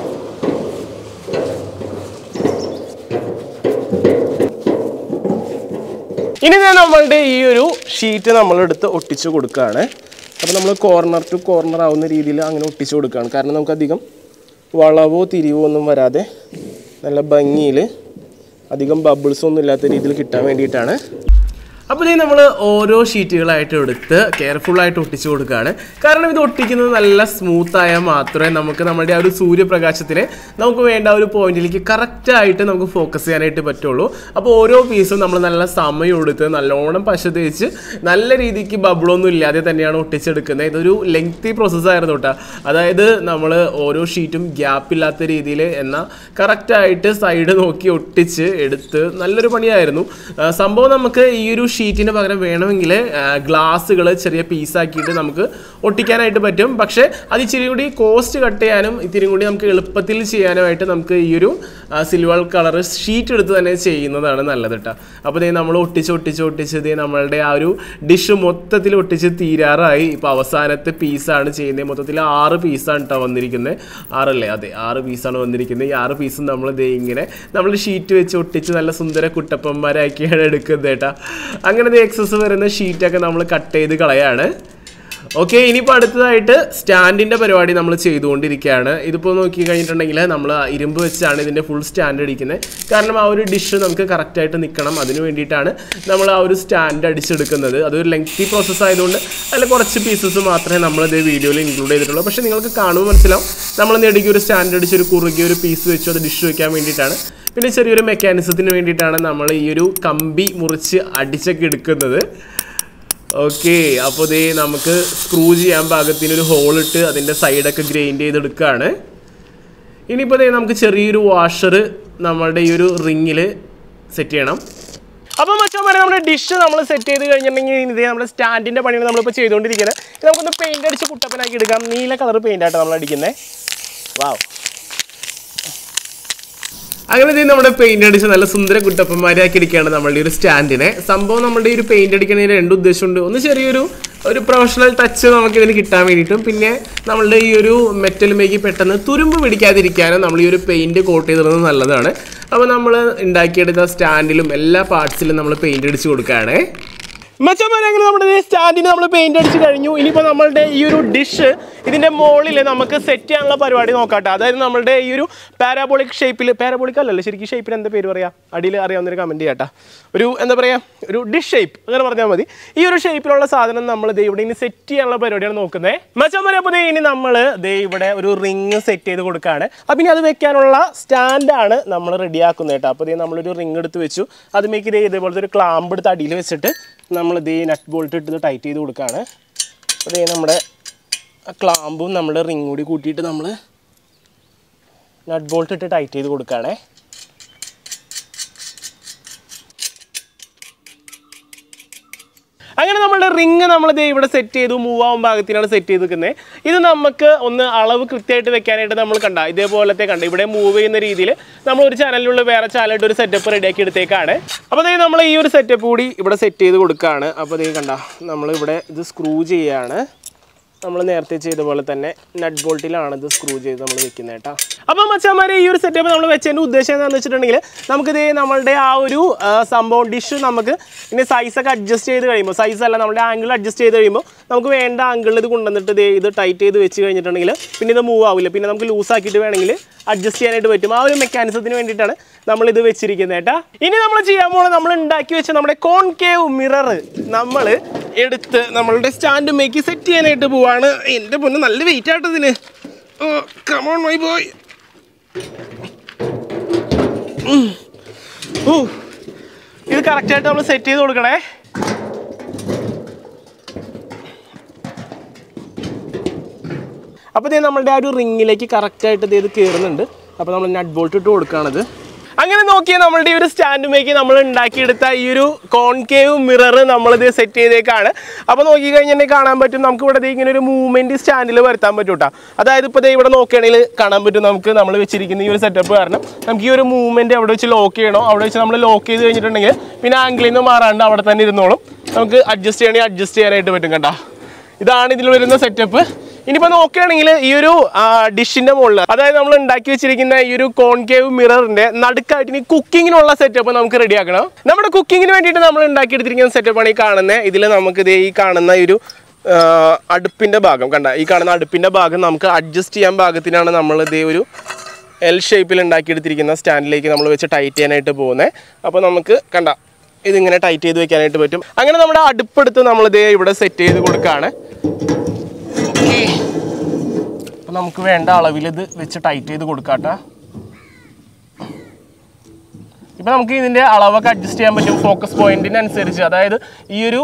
ഇനി ഞാൻ നമ്മളുടെ ഈ ഒരു ഷീറ്റ് നമ്മളെടുത്ത് ഒട്ടിച്ച് കൊടുക്കുകയാണ് അപ്പോൾ നമ്മൾ കോർണർ ടു കോർണർ ആവുന്ന രീതിയിൽ അങ്ങനെ ഒട്ടിച്ച് കൊടുക്കുകയാണ് കാരണം നമുക്കധികം വളവോ തിരിവോ ഒന്നും വരാതെ നല്ല ഭംഗിയിൽ അധികം ബബിൾസ് ഒന്നും ഇല്ലാത്ത രീതിയിൽ കിട്ടാൻ വേണ്ടിയിട്ടാണ് അപ്പോൾ ഇത് നമ്മൾ ഓരോ ഷീറ്റുകളായിട്ട് എടുത്ത് കെയർഫുള്ളായിട്ട് ഒട്ടിച്ചു കൊടുക്കുകയാണ് കാരണം ഇത് ഒട്ടിക്കുന്നത് നല്ല സ്മൂത്ത് ആയാൽ മാത്രമേ നമുക്ക് നമ്മുടെ ആ ഒരു സൂര്യപ്രകാശത്തിനെ നമുക്ക് വേണ്ട ആ ഒരു പോയിന്റിലേക്ക് കറക്റ്റായിട്ട് നമുക്ക് ഫോക്കസ് ചെയ്യാനായിട്ട് പറ്റുള്ളൂ അപ്പോൾ ഓരോ പീസും നമ്മൾ നല്ല സമയം എടുത്ത് നല്ലോണം പശ തേച്ച് നല്ല രീതിക്ക് ബബിളൊന്നും ഇല്ലാതെ തന്നെയാണ് ഒട്ടിച്ചെടുക്കുന്നത് ഇതൊരു ലെങ്തി പ്രോസസ്സായിരുന്നു കേട്ടോ അതായത് നമ്മൾ ഓരോ ഷീറ്റും ഗ്യാപ്പ് ഇല്ലാത്ത രീതിയിൽ എന്നാൽ കറക്റ്റായിട്ട് സൈഡ് നോക്കി ഒട്ടിച്ച് എടുത്ത് നല്ലൊരു പണിയായിരുന്നു ആ, സംഭവം നമുക്ക് ഈ ഒരു ഷീറ്റിന് പകരം വേണമെങ്കിൽ ഗ്ലാസ്സുകൾ ചെറിയ പീസാക്കിയിട്ട് നമുക്ക് ഒട്ടിക്കാനായിട്ട് പറ്റും പക്ഷേ അത് ഇച്ചിരി കൂടി കോസ്റ്റ് കട്ട് ചെയ്യാനും ഇത്തിരി കൂടി നമുക്ക് എളുപ്പത്തിൽ ചെയ്യാനുമായിട്ട് നമുക്ക് ഈ ഒരു സിൽവർ കളർ ഷീറ്റ് എടുത്ത് തന്നെ ചെയ്യുന്നതാണ് നല്ലത് കേട്ടോ അപ്പോൾ ഇതേ നമ്മൾ ഒട്ടിച്ച് ഒട്ടിച്ച് ഒട്ടിച്ച് ഇതേ നമ്മളുടെ ആ ഒരു ഡിഷ് മൊത്തത്തിൽ ഒട്ടിച്ച് തീരാറായി ഇപ്പോൾ അവസാനത്തെ പീസാണ് ചെയ്യുന്നത് മൊത്തത്തിൽ ആറ് പീസാണ് കേട്ടോ വന്നിരിക്കുന്നത് ആറല്ലേ അതെ ആറ് പീസാണ് വന്നിരിക്കുന്നത് ഈ ആറ് പീസും നമ്മൾ ദേ ഇങ്ങനെ നമ്മൾ ഷീറ്റ് വെച്ച് ഒട്ടിച്ച് നല്ല സുന്ദര കുട്ടപ്പന്മാരാക്കിയാണ് എടുക്കുന്നത് കേട്ടോ അങ്ങനെ എക്സസ് വരുന്ന ഷീറ്റൊക്കെ നമ്മൾ കട്ട് ചെയ്ത് കളയാണ് ഓക്കെ ഇനിയിപ്പോൾ അടുത്തതായിട്ട് സ്റ്റാൻഡിൻ്റെ പരിപാടി നമ്മൾ ചെയ്തുകൊണ്ടിരിക്കുകയാണ് ഇതിപ്പോൾ നോക്കി കഴിഞ്ഞിട്ടുണ്ടെങ്കിൽ നമ്മൾ ഇരുമ്പ് വെച്ചാണ് ഇതിൻ്റെ ഫുൾ സ്റ്റാൻഡ് അടിക്കുന്നത് കാരണം ആ ഒരു ഡിഷ് നമുക്ക് കറക്റ്റായിട്ട് നിൽക്കണം അതിന് വേണ്ടിയിട്ടാണ് നമ്മൾ ആ ഒരു സ്റ്റാൻഡ് അടിച്ചെടുക്കുന്നത് അതൊരു ലെങ്തി പ്രോസസ്സ് ആയതുകൊണ്ട് അതിൽ കുറച്ച് പീസസ് മാത്രമേ നമ്മൾ ഇത് വീഡിയോയിൽ ഇൻക്ലൂഡ് ചെയ്തിട്ടുള്ളൂ പക്ഷേ നിങ്ങൾക്ക് കാണുമ്പോൾ മനസ്സിലാവും നമ്മൾ നെടുക്കി ഒരു സ്റ്റാൻഡ് അടിച്ച് ഒരു കുറുകിയ ഒരു പീസ് വെച്ചു അത് ഡിഷ് വെക്കാൻ വേണ്ടിയിട്ടാണ് പിന്നെ ചെറിയൊരു മെക്കാനിസത്തിന് വേണ്ടിയിട്ടാണ് നമ്മൾ ഈ ഒരു കമ്പി മുറിച്ച് അടിച്ചൊക്കെ എടുക്കുന്നത് ഓക്കെ അപ്പോൾ ദേ നമുക്ക് സ്ക്രൂ ചെയ്യാൻ പാകത്തിന് ഒരു ഹോൾ ഇട്ട് അതിൻ്റെ സൈഡൊക്കെ ഗ്രൈൻഡ് ചെയ്തെടുക്കുകയാണ് ഇനിയിപ്പോൾ ദേ നമുക്ക് ചെറിയൊരു വാഷർ നമ്മളുടെ ഈ ഒരു റിങ്ങിൽ സെറ്റ് ചെയ്യണം അപ്പോൾ മച്ചന്മാരെ നമ്മുടെ ഡിഷ് നമ്മൾ സെറ്റ് ചെയ്ത് കഴിഞ്ഞിട്ടുണ്ടെങ്കിൽ ഇതേ നമ്മുടെ സ്റ്റാൻഡിൻ്റെ പണിയാണ് നമ്മളിപ്പോൾ ചെയ്തുകൊണ്ടിരിക്കുന്നത് ഇത് നമുക്കൊന്ന് പെയിൻ്റ് അടിച്ച് കുട്ടപ്പനാക്കി എടുക്കാം നീല കളർ പെയിൻ്റ് ആട്ടോ നമ്മൾ അടിക്കുന്നത് വാവ് അങ്ങനെ ചെയ്ത് നമ്മുടെ പെയിന്റ് അടിച്ച് നല്ല സുന്ദര കുട്ടപ്പന്മാരാക്കി എടുക്കുകയാണ് നമ്മളുടെ ഈ ഒരു സ്റ്റാൻഡിനെ സംഭവം നമ്മുടെ ഈ ഒരു പെയിന്റ് അടിക്കുന്നതിന് രണ്ട് ഉദ്ദേശമുണ്ട് ഒന്ന് ചെറിയൊരു ഒരു പ്രൊഫഷണൽ ടച്ച് നമുക്ക് ഇതിന് കിട്ടാൻ വേണ്ടിയിട്ടും പിന്നെ നമ്മളുടെ ഈ ഒരു മെറ്റലുമേക്ക് പെട്ടെന്ന് തുരുമ്പ് പിടിക്കാതിരിക്കാനും നമ്മൾ ഈ ഒരു പെയിന്റ് കോട്ട് ചെയ്തിടുന്നത് നല്ലതാണ് അപ്പോൾ നമ്മൾ ഉണ്ടാക്കിയെടുത്ത സ്റ്റാൻഡിലും എല്ലാ പാർട്സിലും നമ്മൾ പെയിന്റ് അടിച്ച് കൊടുക്കുകയാണ് മച്ചന്മാരെ അങ്ങനെ നമ്മുടെ സ്റ്റാൻഡിന് നമ്മൾ പെയിന്റ് അടിച്ച് കഴിഞ്ഞു ഇനിയിപ്പോൾ നമ്മളുടെ ഈ ഒരു ഡിഷ് ഇതിന്റെ മുകളിൽ നമുക്ക് സെറ്റ് ചെയ്യാനുള്ള പരിപാടി നോക്കാട്ടെ അതായത് നമ്മളുടെ ഈ ഒരു പാരാബോളിക് ഷേപ്പിൽ പാരാബോളിക് അല്ലല്ലോ ശരിക്കും ഷേപ്പിന് എന്താ പേര് പറയാ അടിയിൽ അറിയാവുന്നൊരു കമന്റ് ചെയ്യാട്ടാ ഒരു എന്താ പറയാ ഒരു ഡിഷ് ഷേപ്പ് അങ്ങനെ പറഞ്ഞാൽ മതി ഈ ഒരു ഷേപ്പിലുള്ള സാധനം നമ്മൾ ദേ ഇവിടെ ഇനി സെറ്റ് ചെയ്യാനുള്ള പരിപാടിയാണ് നോക്കുന്നത് മച്ചന്മാരെ അപ്പോൾ ദേ ഇനി നമ്മൾ ദേ ഇവിടെ ഒരു റിങ് സെറ്റ് ചെയ്ത് കൊടുക്കുകയാണ് അപ്പം ഇനി അത് വെക്കാനുള്ള സ്റ്റാൻഡാണ് നമ്മൾ റെഡിയാക്കുന്നത് കേട്ടോ അപ്പോൾ ദേ നമ്മളൊരു റിങ് എടുത്ത് വെച്ചു അതുമേക്ക് ദേ ഇതേപോലത്തെ ഒരു ക്ലാമ്പ് എടുത്ത് അടിയിൽ വെച്ചിട്ട് നമ്മൾ ദേ നട്ട് ബോൾട്ട് ഇട്ട് ടൈറ്റ് ചെയ്ത് കൊടുക്കുകയാണ് അപ്പോൾ ദേ നമ്മുടെ ആ ക്ലാമ്പും നമ്മൾ റിങ് കൂടി കൂട്ടിയിട്ട് നമ്മൾ നട്ട് ബോൾട്ട് ഇട്ട് ടൈറ്റ് ചെയ്ത് കൊടുക്കുകയാണേ അങ്ങനെ നമ്മളുടെ റിങ് നമ്മൾ ദേ ഇവിടെ സെറ്റ് ചെയ്തു മൂവ് ആവാൻ ഭാഗത്തിനാണ് സെറ്റ് ചെയ്ത് നിൽക്കുന്നത് ഇത് നമുക്ക് ഒന്ന് അളവ് കൃത്യമായിട്ട് വെക്കാനായിട്ട് നമ്മൾ കണ്ട ഇതേപോലത്തെ കണ്ട ഇവിടെ മൂവ് ചെയ്യുന്ന രീതിയിൽ നമ്മൾ ഒരു ചാനലിലുള്ള വേറെ ചാനലായിട്ട് ഒരു സെറ്റപ്പ് റെഡിയാക്കി എടുത്തേക്കാണ് അപ്പോൾ ദേ നമ്മൾ ഈ ഒരു സെറ്റപ്പ് കൂടി ഇവിടെ സെറ്റ് ചെയ്ത് കൊടുക്കുകയാണ് അപ്പോൾ ദേ കണ്ട നമ്മൾ ഇവിടെ ഇത് സ്ക്രൂ ചെയ്യാണ് നമ്മൾ നേരത്തെ ചെയ്ത പോലെ തന്നെ നട്ട് ബോൾട്ടിലാണ് ഇത് സ്ക്രൂ ചെയ്ത് നമ്മൾ വെക്കുന്നത് കേട്ടോ അപ്പോൾ മച്ചാമാരെ ഈ ഒരു സെറ്റപ്പ് നമ്മൾ വെച്ചതിൻ്റെ ഉദ്ദേശം എന്താണെന്ന് വെച്ചിട്ടുണ്ടെങ്കിൽ നമുക്കിത് നമ്മളുടെ ആ ഒരു ആ, സംഭവം ഡിഷ് നമുക്ക് ഇനി സൈസൊക്കെ അഡ്ജസ്റ്റ് ചെയ്ത് കഴിയുമ്പോൾ സൈസ് അല്ല നമ്മുടെ ആംഗിൾ അഡ്ജസ്റ്റ് ചെയ്ത് കഴിയുമ്പോൾ നമുക്ക് വേണ്ട ആംഗിളിൽ ഇത് കൊണ്ടുവന്നിട്ട് ദേ ഇത് ടൈറ്റ് ചെയ്ത് വെച്ച് കഴിഞ്ഞിട്ടുണ്ടെങ്കിൽ പിന്നെ ഇത് മൂവ് ആവില്ല പിന്നെ നമുക്ക് ലൂസ് ആക്കിയിട്ട് വേണമെങ്കിൽ അഡ്ജസ്റ്റ് ചെയ്യാനായിട്ട് പറ്റും ആ ഒരു മെക്കാനിസത്തിന് വേണ്ടിയിട്ടാണ് നമ്മൾ ഇത് വെച്ചിരിക്കുന്നത് കേട്ടാ ഇനി നമ്മൾ ചെയ്യാൻ പോകുന്നത് നമ്മൾ ഉണ്ടാക്കി വെച്ച നമ്മുടെ കോൺകേവ് മിറർ നമ്മൾ എടുത്ത് നമ്മളുടെ സ്റ്റാൻഡ് മേക്ക് സെറ്റ് ചെയ്യാനായിട്ട് പോവാണ് എൻ്റെ പൊന്ന് നല്ല വെയിറ്റ് ആയിട്ട് ഇതിന് ഓ കമോൺ മൈ ബോയ് ഓ ഇത് കറക്റ്റായിട്ട് നമ്മൾ സെറ്റ് ചെയ്ത് കൊടുക്കണേ അപ്പോൾ ഇത് നമ്മളുടെ ആ ഒരു റിങ്ങിലേക്ക് കറക്റ്റായിട്ട് ഇത് ഇത് കയറുന്നുണ്ട് അപ്പോൾ നമ്മൾ നട്ട് ബോൾട്ട് ഇട്ട് കൊടുക്കുകയാണത് അങ്ങനെ നോക്കിയാൽ നമ്മളുടെ ഈ ഒരു സ്റ്റാൻഡുമേക്ക് നമ്മൾ ഉണ്ടാക്കിയെടുത്ത ഈ ഒരു കോൺകേവ് മിറർ നമ്മളിത് സെറ്റ് ചെയ്തേക്കാണ് അപ്പോൾ നോക്കി കഴിഞ്ഞിട്ടുണ്ടെങ്കിൽ കാണാൻ പറ്റും നമുക്ക് ഇവിടെ ദേ ഇങ്ങനെ ഒരു മൂവ്മെൻറ്റ് സ്റ്റാൻഡിൽ വരുത്താൻ പറ്റും കേട്ടോ അതായത് ഇപ്പോൾ ദേ ഇവിടെ നോക്കുകയാണെങ്കിൽ കാണാൻ പറ്റും നമുക്ക് നമ്മൾ വെച്ചിരിക്കുന്ന ഈ ഒരു സെറ്റപ്പ് കാരണം നമുക്ക് ഈ ഒരു മൂവ്മെൻറ്റ് അവിടെ വെച്ച് ലോക്ക് ചെയ്യണോ അവിടെ വെച്ച് നമ്മൾ ലോക്ക് ചെയ്ത് കഴിഞ്ഞിട്ടുണ്ടെങ്കിൽ പിന്നെ ആംഗിളിൽ നിന്ന് മാറാണ്ട് അവിടെ തന്നെ ഇരുന്നോളും നമുക്ക് അഡ്ജസ്റ്റ് ചെയ്യണമെങ്കിൽ അഡ്ജസ്റ്റ് ചെയ്യാനായിട്ട് പറ്റും കേട്ടോ ഇതാണ് ഇതിൽ വരുന്ന സെറ്റപ്പ് ഇനിയിപ്പോൾ നോക്കുകയാണെങ്കിൽ ഈ ഒരു ഡിഷിന്റെ മുകളിൽ അതായത് നമ്മൾ ഉണ്ടാക്കി വെച്ചിരിക്കുന്ന ഈ ഒരു കോൺകേവ് മിററിന്റെ നടുക്കായിട്ട് ഇനി കുക്കിങ്ങിനുള്ള സെറ്റപ്പ് നമുക്ക് റെഡിയാക്കണം നമ്മുടെ കുക്കിങ്ങിന് വേണ്ടിയിട്ട് നമ്മൾ ഉണ്ടാക്കിയെടുത്തിരിക്കുന്ന സെറ്റപ്പാണ് ഈ കാണുന്നത് ഇതിൽ നമുക്ക് ദേ ഈ കാണുന്ന ഈ ഒരു ആ, അടുപ്പിന്റെ ഭാഗം കണ്ട ഈ കാണുന്ന അടുപ്പിന്റെ ഭാഗം നമുക്ക് അഡ്ജസ്റ്റ് ചെയ്യാൻ ഭാഗത്തിനാണ് നമ്മൾ ഇതേ ഒരു എൽ ഷേപ്പിൽ ഉണ്ടാക്കിയെടുത്തിരിക്കുന്ന സ്റ്റാൻഡിലേക്ക് നമ്മൾ വെച്ച് ടൈറ്റ് ചെയ്യാനായിട്ട് പോകുന്നത് അപ്പോൾ നമുക്ക് കണ്ട ഇതിങ്ങനെ ടൈറ്റ് ചെയ്ത് വെക്കാനായിട്ട് പറ്റും അങ്ങനെ നമ്മുടെ അടുപ്പെടുത്ത് നമ്മൾ ഇതേ ഇവിടെ സെറ്റ് ചെയ്ത് കൊടുക്കുകയാണ് അപ്പം നമുക്ക് വേണ്ട അളവിൽ ഇത് വെച്ച് ടൈറ്റ് ചെയ്ത് കൊടുക്കാട്ടോ ഇപ്പം നമുക്ക് ഇതിൻ്റെ അളവൊക്കെ അഡ്ജസ്റ്റ് ചെയ്യാൻ പറ്റും ഫോക്കസ് പോയിന്റിനനുസരിച്ച് അതായത് ഈ ഒരു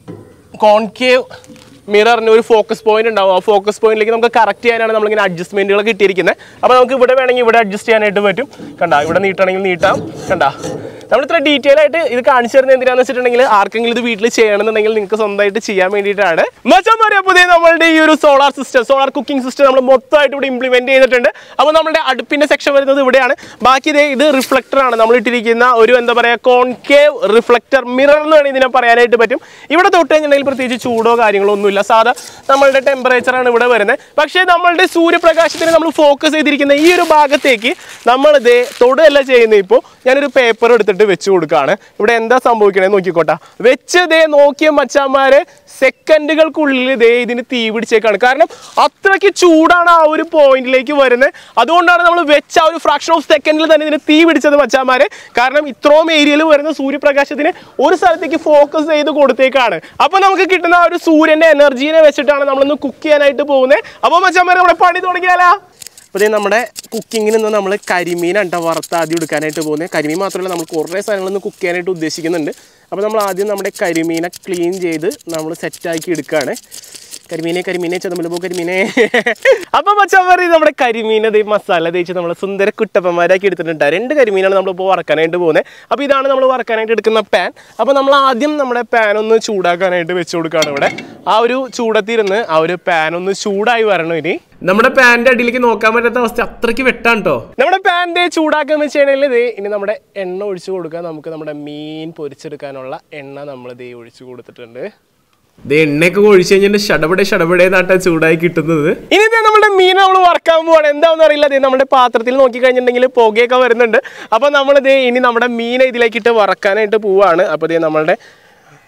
കോൺകേവ് മിററിന് ഒരു ഫോക്കസ് പോയിന്റ് ഉണ്ടാവും ആ ഫോക്കസ് പോയിന്റിലേക്ക് നമുക്ക് കറക്റ്റ് ചെയ്യാനാണ് നമ്മളിങ്ങനെ അഡ്ജസ്റ്റ്മെന്റുകൾ കിട്ടിയിരിക്കുന്നത് അപ്പോൾ നമുക്ക് ഇവിടെ വേണമെങ്കിൽ ഇവിടെ അഡ്ജസ്റ്റ് ചെയ്യാനായിട്ട് പറ്റും കണ്ട ഇവിടെ നീട്ടണമെങ്കിൽ നീട്ടാം കണ്ട നമ്മൾ ഇത്ര ഡീറ്റെയിൽ ആയിട്ട് ഇത് കാണിച്ചു തരുന്നത് എന്തിനാന്ന് വെച്ചിട്ടുണ്ടെങ്കിൽ ആർക്കെങ്കിലും ഇത് വീട്ടിൽ ചെയ്യണമെന്നുണ്ടെങ്കിൽ നിങ്ങൾക്ക് സ്വന്തമായിട്ട് ചെയ്യാൻ വേണ്ടിയിട്ടാണ് മച്ചന്മാരെ പുതിയ നമ്മളുടെ ഈ ഒരു solar system solar cooking system നമ്മൾ മൊത്തമായിട്ട് ഇവിടെ ഇംപ്ലിമെന്റ് ചെയ്തിട്ടുണ്ട് അപ്പോൾ നമ്മുടെ അടുപ്പിന്റെ സെക്ഷൻ വരുന്നത് ഇവിടെയാണ് ബാക്കി ഇതേ ഇത് റിഫ്ലക്ടർ ആണ് നമ്മൾ ഇട്ടിരിക്കുന്ന ഒരു എന്താ പറയുക കോൺകേവ് റിഫ്ലക്ടർ മിറർ എന്ന് വേണമെങ്കിൽ ഇതിനെ പറയാനായിട്ട് പറ്റും ഇവിടെ തൊട്ട് കഴിഞ്ഞിട്ടുണ്ടെങ്കിൽ പ്രത്യേകിച്ച് ചൂടോ കാര്യങ്ങളോ ഒന്നുമില്ല സാധാ നമ്മളുടെ ടെമ്പറേച്ചർ ആണ് ഇവിടെ വരുന്നത് പക്ഷേ നമ്മളുടെ സൂര്യപ്രകാശത്തിന് നമ്മൾ ഫോക്കസ് ചെയ്തിരിക്കുന്ന ഈ ഒരു ഭാഗത്തേക്ക് നമ്മൾ ഇതേ തൊടുകയല്ല ചെയ്യുന്നത് ഇപ്പോൾ ഞാനൊരു പേപ്പർ എടുത്തിട്ട് വെച്ച് കൊടുക്കുകയാണ് ഇവിടെ എന്താ സംഭവിക്കണേ നോക്കിക്കോട്ടെ വെച്ച് ദേ നോക്കിയ മച്ചാന്മാരെ സെക്കൻഡുകൾക്കുള്ളിൽ ദേ ഇതിന് തീ പിടിച്ചേക്കാണ് കാരണം അത്രയ്ക്ക് ചൂടാണ് ആ ഒരു പോയിന്റിലേക്ക് വരുന്നത് അതുകൊണ്ടാണ് നമ്മൾ വെച്ച ആ ഒരു ഫ്രാക്ഷൻ ഓഫ് സെക്കൻഡിൽ തന്നെ ഇതിന് തീ പിടിച്ചത് മച്ചാന്മാരെ കാരണം ഇത്രയും ഏരിയയിൽ വരുന്ന സൂര്യപ്രകാശത്തിന് ഒരു സ്ഥലത്തേക്ക് ഫോക്കസ് ചെയ്ത് കൊടുത്തേക്കാണ് അപ്പൊ നമുക്ക് കിട്ടുന്ന ആ ഒരു സൂര്യന്റെ എനർജീനെ വെച്ചിട്ടാണ് നമ്മളിന്ന് കുക്ക് ചെയ്യാനായിട്ട് പോകുന്നത് അപ്പോൾ മച്ചാന്മാരെ നമ്മുടെ പണി തുടങ്ങിയാലാ അപ്പോൾ ഇതേ നമ്മുടെ കുക്കിങ്ങിന് നിന്ന് നമ്മൾ കരിമീനാണ് കേട്ടോ വറുത്ത് ആദ്യം എടുക്കാനായിട്ട് പോകുന്നത് കരിമീൻ മാത്രമല്ല നമ്മൾ കുറേ സാധനങ്ങളൊന്ന് കുക്ക് ചെയ്യാനായിട്ട് ഉദ്ദേശിക്കുന്നുണ്ട് അപ്പോൾ നമ്മൾ ആദ്യം നമ്മുടെ കരിമീനെ ക്ലീൻ ചെയ്ത് നമ്മൾ സെറ്റാക്കി എടുക്കുകയാണ് കരിമീനെ കരിമീനെ ചെതമ്പലപ്പോ കരിമീനെ അപ്പൊ മച്ചാമാർ നമ്മുടെ കരിമീൻ അതേ മസാല തേച്ച് നമ്മൾ സുന്ദര കുട്ടപ്പന്മാരാക്കി എടുത്തിട്ടുണ്ട് രണ്ട് കരിമീനാണ് നമ്മളിപ്പോൾ വറക്കാനായിട്ട് പോകുന്നത് അപ്പോൾ ഇതാണ് നമ്മൾ വറക്കാനായിട്ട് എടുക്കുന്ന പാൻ അപ്പോൾ നമ്മൾ ആദ്യം നമ്മുടെ പാൻ ഒന്ന് ചൂടാക്കാനായിട്ട് വെച്ച് കൊടുക്കുകയാണ് ഇവിടെ ആ ഒരു ചൂടത്തിരുന്ന് ആ ഒരു പാൻ ഒന്ന് ചൂടായി വരണം ഇനി നമ്മുടെ പാൻ്റെ അടിയിലേക്ക് നോക്കാൻ പറ്റാത്ത അവസ്ഥ അത്രയ്ക്ക് വെട്ടാണ് കേട്ടോ നമ്മുടെ പാൻ്റെ ചൂടാക്കാൻ വെച്ച് കഴിഞ്ഞാൽ ദേ ഇനി നമ്മുടെ എണ്ണ ഒഴിച്ചു കൊടുക്കാൻ നമുക്ക് നമ്മുടെ മീൻ പൊരിച്ചെടുക്കാനുള്ള എണ്ണ നമ്മൾ ദേ ഒഴിച്ചു കൊടുത്തിട്ടുണ്ട് ഇത് എണ്ണയൊക്കെ ഒഴിച്ചു കഴിഞ്ഞാൽ ഷടപടെ ഷടപടെ നാട്ടാ ചൂടായി കിട്ടുന്നത് ഇനി ഇതേ നമ്മുടെ മീൻ നമ്മൾ വറക്കാൻ പോവാണ് എന്താണെന്ന് അറിയില്ല ദേ നമ്മുടെ പാത്രത്തിൽ നോക്കി കഴിഞ്ഞിട്ടുണ്ടെങ്കിൽ പുകയൊക്കെ വരുന്നുണ്ട് അപ്പോൾ നമ്മൾ ദേ ഇനി നമ്മുടെ മീനെ ഇതിലേക്കിട്ട് വറക്കാനായിട്ട് പോവാണ് അപ്പോൾ ദേ നമ്മളുടെ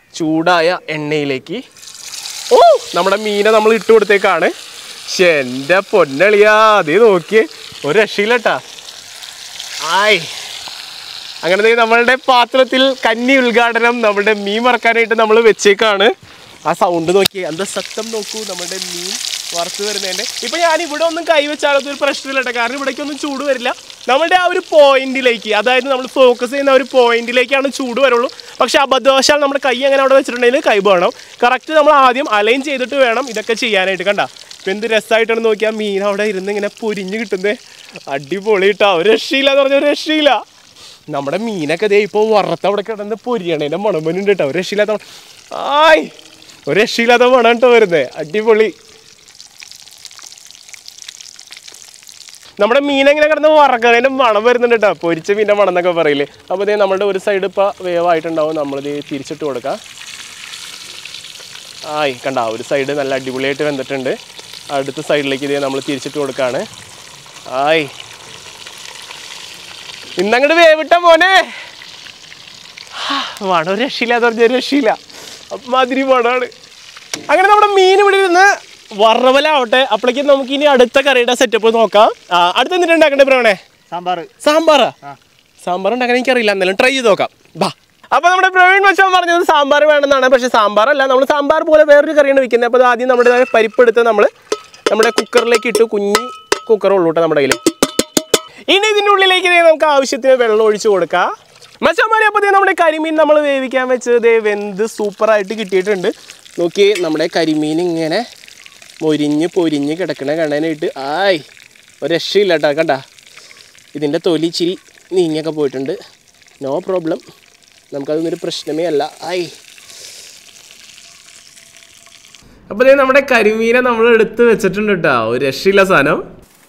ചൂടായ എണ്ണയിലേക്ക് ഓ നമ്മുടെ മീനെ നമ്മൾ ഇട്ട് കൊടുത്തേക്കാണ് പക്ഷെ എൻ്റെ പൊന്നളിയാ അതേ നോക്കിയേ ഒരു രക്ഷയില്ലട്ടാ ആയ് അങ്ങനെ ദേ നമ്മളുടെ പാത്രത്തിൽ കന്നി ഉദ്ഘാടനം നമ്മുടെ മീൻ വറക്കാനായിട്ട് നമ്മൾ വെച്ചേക്കാണ് ആ സൗണ്ട് നോക്കി എന്താ സത്യം നോക്കൂ നമ്മുടെ മീൻ വറുത്ത് വരുന്നതിന്റെ ഇപ്പൊ ഞാൻ ഇവിടെ ഒന്നും കൈവച്ചാലൊന്നും ഒരു പ്രശ്നമില്ല കേട്ടോ കാരണം ഇവിടേക്കൊന്നും ചൂട് വരില്ല നമ്മുടെ ആ ഒരു പോയിന്റിലേക്ക് അതായത് നമ്മൾ ഫോക്കസ് ചെയ്യുന്ന ആ ഒരു പോയിന്റിലേക്കാണ് ചൂട് വരുള്ളൂ പക്ഷെ അബദ്ധവശാൽ നമ്മുടെ കൈ അങ്ങനെ അവിടെ വെച്ചിട്ടുണ്ടെങ്കിൽ കൈ വേണം കറക്റ്റ് നമ്മൾ ആദ്യം അലൈൻ ചെയ്തിട്ട് വേണം ഇതൊക്കെ ചെയ്യാനായിട്ട് കണ്ട ഇപ്പൊ എന്ത് രസമായിട്ടാണ് നോക്കിയാൽ മീൻ അവിടെ ഇരുന്ന് ഇങ്ങനെ പൊരിഞ്ഞ് കിട്ടുന്നത് അടിപൊളി കേട്ടോ ഒരു രക്ഷയില്ല എന്ന് പറഞ്ഞ ഒരു രക്ഷയില്ല നമ്മുടെ മീനൊക്കെ ദേ ഇപ്പോൾ വറുത്ത് അവിടെ കിടന്ന് പൊരിയണേൻ്റെ മണമ്പനുണ്ട് കേട്ടോ ഒരു രക്ഷയില്ലാത്ത മണം. ആയ് ഒരു രക്ഷയില്ലാത്ത മണം കേട്ടോ വരുന്നത് അടിപൊളി നമ്മുടെ മീനെങ്ങനെ കിടന്ന് വറക്കണേൻ്റെ മണം വരുന്നുണ്ട് കേട്ടോ പൊരിച്ച മീൻ്റെ മണം എന്നൊക്കെ പറയില്ലേ അപ്പോൾ ഇതേ നമ്മുടെ ഒരു സൈഡ് ഇപ്പോൾ വേവായിട്ടുണ്ടാവും നമ്മളിത് തിരിച്ചിട്ട് കൊടുക്കാം ആയി കണ്ട ഒരു സൈഡ് നല്ല അടിപൊളിയായിട്ട് വെന്തിട്ടുണ്ട് അടുത്ത സൈഡിലേക്ക് ഇതേ നമ്മൾ തിരിച്ചിട്ട് കൊടുക്കുകയാണ് ആയി ഇന്നങ്ങോട്ട് വേവിട്ട മോനെ മണം ഒരു രക്ഷയില്ലാന്ന് പറഞ്ഞ ഒരു രക്ഷയില്ല അമ്മാതിരി മണമാണ് അങ്ങനെ നമ്മുടെ മീൻ ഇവിടെ ഇരുന്ന് വറവലാവട്ടെ അപ്പോഴേക്കും നമുക്ക് ഇനി അടുത്ത കറിയുടെ സെറ്റപ്പ് നോക്കാം ആ അടുത്ത് എന്നിട്ട് ഉണ്ടാക്കണ്ടേ പ്രവണേ സാമ്പാർ സാമ്പാറാ സാമ്പാർ ഉണ്ടാക്കാൻ എനിക്കറിയില്ല എന്നാലും ട്രൈ ചെയ്ത് നോക്കാം ബാ അപ്പൊ നമ്മുടെ പ്രവീൺ മച്ചാൻ പറഞ്ഞത് സാമ്പാർ വേണമെന്നാണ് പക്ഷെ സാമ്പാറല്ല നമ്മൾ സാമ്പാർ പോലെ വേറൊരു കറിയാണ് വെക്കുന്നത് അപ്പോൾ ആദ്യം നമ്മുടെ പരിപ്പ് എടുത്ത് നമ്മൾ നമ്മുടെ കുക്കറിലേക്ക് ഇട്ട് കുഞ്ഞി കുക്കർ ഉള്ളൂ കേട്ടോ നമ്മുടെ കയ്യിൽ ഇനി ഇതിൻ്റെ ഉള്ളിലേക്ക് ദേ നമുക്ക് ആവശ്യത്തിന് വെള്ളം ഒഴിച്ചു കൊടുക്കാം മച്ചാമാരി അപ്പോൾ ദേ നമ്മുടെ കരിമീൻ നമ്മൾ വേവിക്കാൻ വെച്ച് ദേ വെന്ത് സൂപ്പറായിട്ട് കിട്ടിയിട്ടുണ്ട് നോക്കി നമ്മുടെ കരിമീൻ ഇങ്ങനെ മൊരിഞ്ഞ് പൊരിഞ്ഞ് കിടക്കണ കാണാനായിട്ട് ആയ് ഒരു രക്ഷയില്ല കേട്ടോ കണ്ട ഇതിൻ്റെ തൊലി ഇച്ചിരി നീങ്ങിയൊക്കെ പോയിട്ടുണ്ട് നോ പ്രോബ്ലം നമുക്കതൊന്നൊരു പ്രശ്നമേ അല്ല ആയി അപ്പോൾ ദേ നമ്മുടെ കരിമീനെ നമ്മൾ എടുത്ത് വെച്ചിട്ടുണ്ട് കേട്ടോ ഒരു രക്ഷയില്ല സാധനം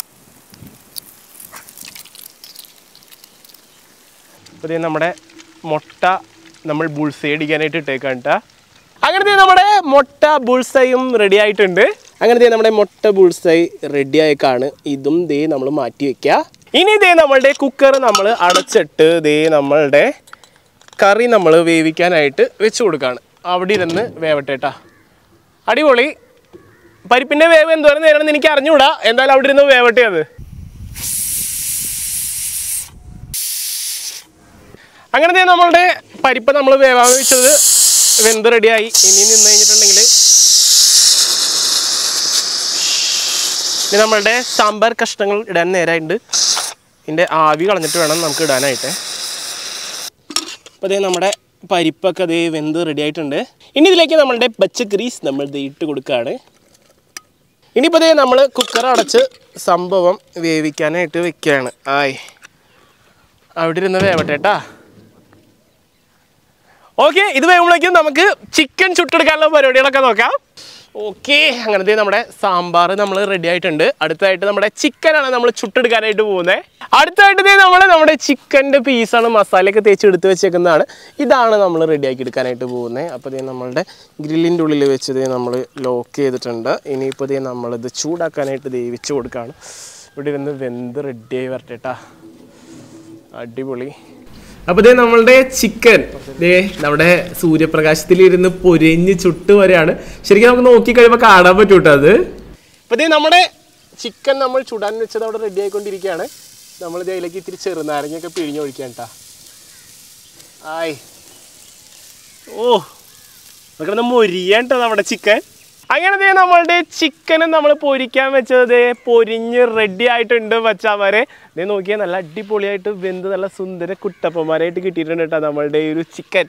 അപ്പോൾ ദേ നമ്മുടെ മുട്ട നമ്മൾ ബുൾസൈ അടിക്കാനായിട്ട് ഇട്ടേക്കാം കേട്ടോ അങ്ങനെ ദേ നമ്മുടെ മുട്ട ബുൾസൈയും റെഡി ആയിട്ടുണ്ട് അങ്ങനെ ദേ നമ്മുടെ മുട്ട ബുൾസൈ റെഡി ആയേക്കാണ് ഇതും ദേ നമ്മൾ മാറ്റി വെക്കുക ഇനി ദേ നമ്മളുടെ കുക്കർ നമ്മൾ അടച്ചിട്ട് ദേ നമ്മളുടെ കറി നമ്മൾ വേവിക്കാനായിട്ട് വെച്ച് കൊടുക്കുകയാണ് അവിടെ ഇരുന്ന് വേവട്ടെ ട്ടാ. അടിപൊളി പരിപ്പിൻ്റെ വേവ് എന്തോരം നേരണമെന്ന് എനിക്ക് അറിഞ്ഞുകൂടാ എന്തായാലും അവിടെ ഇരുന്ന് വേവട്ടെ അത് അങ്ങനെ ദേ നമ്മളുടെ പരിപ്പ് നമ്മൾ വേവാൻ വെച്ചത് വെന്ത് റെഡിയായി ഇനി നിന്ന് കഴിഞ്ഞിട്ടുണ്ടെങ്കിൽ ഇനി നമ്മളുടെ സാമ്പാർ കഷ്ണങ്ങൾ ഇടാൻ നേരമായിട്ടുണ്ട് ഇതിൻ്റെ ആവി കളഞ്ഞിട്ട് വേണം നമുക്ക് ഇടാനായിട്ട് അപ്പോൾ അതേ നമ്മുടെ പരിപ്പൊക്കെ അതേ വെന്ത് റെഡി ആയിട്ടുണ്ട് ഇനി ഇതിലേക്ക് നമ്മളുടെ പച്ചക്കറീസ് നമ്മൾ ദേ ഇട്ട് കൊടുക്കുകയാണ് ഇനിയിപ്പോൾ ദേ നമ്മൾ കുക്കർ അടച്ച് സംഭവം വേവിക്കാനായിട്ട് വെക്കുകയാണ് ആയ് അവിടെ ഇരുന്ന് വേവട്ടെ കേട്ടാ ഓക്കെ ഇത് വേകുമ്പോഴേക്കും നമുക്ക് ചിക്കൻ ചുട്ടെടുക്കാനുള്ള പരിപാടികളൊക്കെ നോക്കാം ഓക്കെ അങ്ങനത്തെ നമ്മുടെ സാമ്പാർ നമ്മൾ റെഡി ആയിട്ടുണ്ട് അടുത്തതായിട്ട് നമ്മുടെ ചിക്കനാണ് നമ്മൾ ചുട്ടെടുക്കാനായിട്ട് പോകുന്നത് അടുത്തതായിട്ട് ദേ നമ്മൾ നമ്മുടെ ചിക്കൻ്റെ പീസാണ് മസാലയൊക്കെ തേച്ച് എടുത്ത് വെച്ചേക്കുന്നതാണ് ഇതാണ് നമ്മൾ റെഡിയാക്കി എടുക്കാനായിട്ട് പോകുന്നത് അപ്പോൾ ദേ നമ്മളുടെ ഗ്രില്ലിൻ്റെ ഉള്ളിൽ വെച്ച് ദേ നമ്മൾ ലോക്ക് ചെയ്തിട്ടുണ്ട് ഇനിയിപ്പോൾ ദേ നമ്മളിത് ചൂടാക്കാനായിട്ട് വേവിച്ച് കൊടുക്കുകയാണ് ഇവിടെ ഇരുന്ന് വെന്ത് റെഡിയായി വരട്ടെ ട്ടാ. അടിപൊളി അപ്പൊ ദേ നമ്മളുടെ ചിക്കൻ ദേ നമ്മുടെ സൂര്യപ്രകാശത്തിൽ ഇരുന്ന് പൊരിഞ്ഞ് ചുട്ട് വരെയാണ് ശരിക്കും നമുക്ക് നോക്കി കഴിയുമ്പോൾ കാണാൻ പറ്റും കേട്ടോ അത് അപ്പൊ ദേ നമ്മുടെ ചിക്കൻ നമ്മൾ ചുടാൻ വെച്ചത് അവിടെ റെഡി ആയിക്കൊണ്ടിരിക്കുകയാണ് നമ്മൾ ദേ അതിലേക്ക് ഇത്തിരി ചെറുനാരങ്ങയൊക്കെ പിഴിഞ്ഞൊഴിക്കാൻ കേട്ടാ ആയ് ഓ അതൊക്കെ മൊരിയാൻ കേട്ടോ നമ്മുടെ ചിക്കൻ അങ്ങനെ ദേ നമ്മളുടെ ചിക്കനും നമ്മൾ പൊരിക്കാൻ വെച്ചത് ദേ പൊരിഞ്ഞ് റെഡി ആയിട്ടുണ്ട് വച്ചാമാരെ ദേ നോക്കിയാൽ നല്ല അടിപൊളിയായിട്ട് വെന്ത് നല്ല സുന്ദര കുട്ടപ്പന്മാരായിട്ട് കിട്ടിയിട്ടുണ്ട് കേട്ടോ നമ്മളുടെ ഈ ഒരു ചിക്കൻ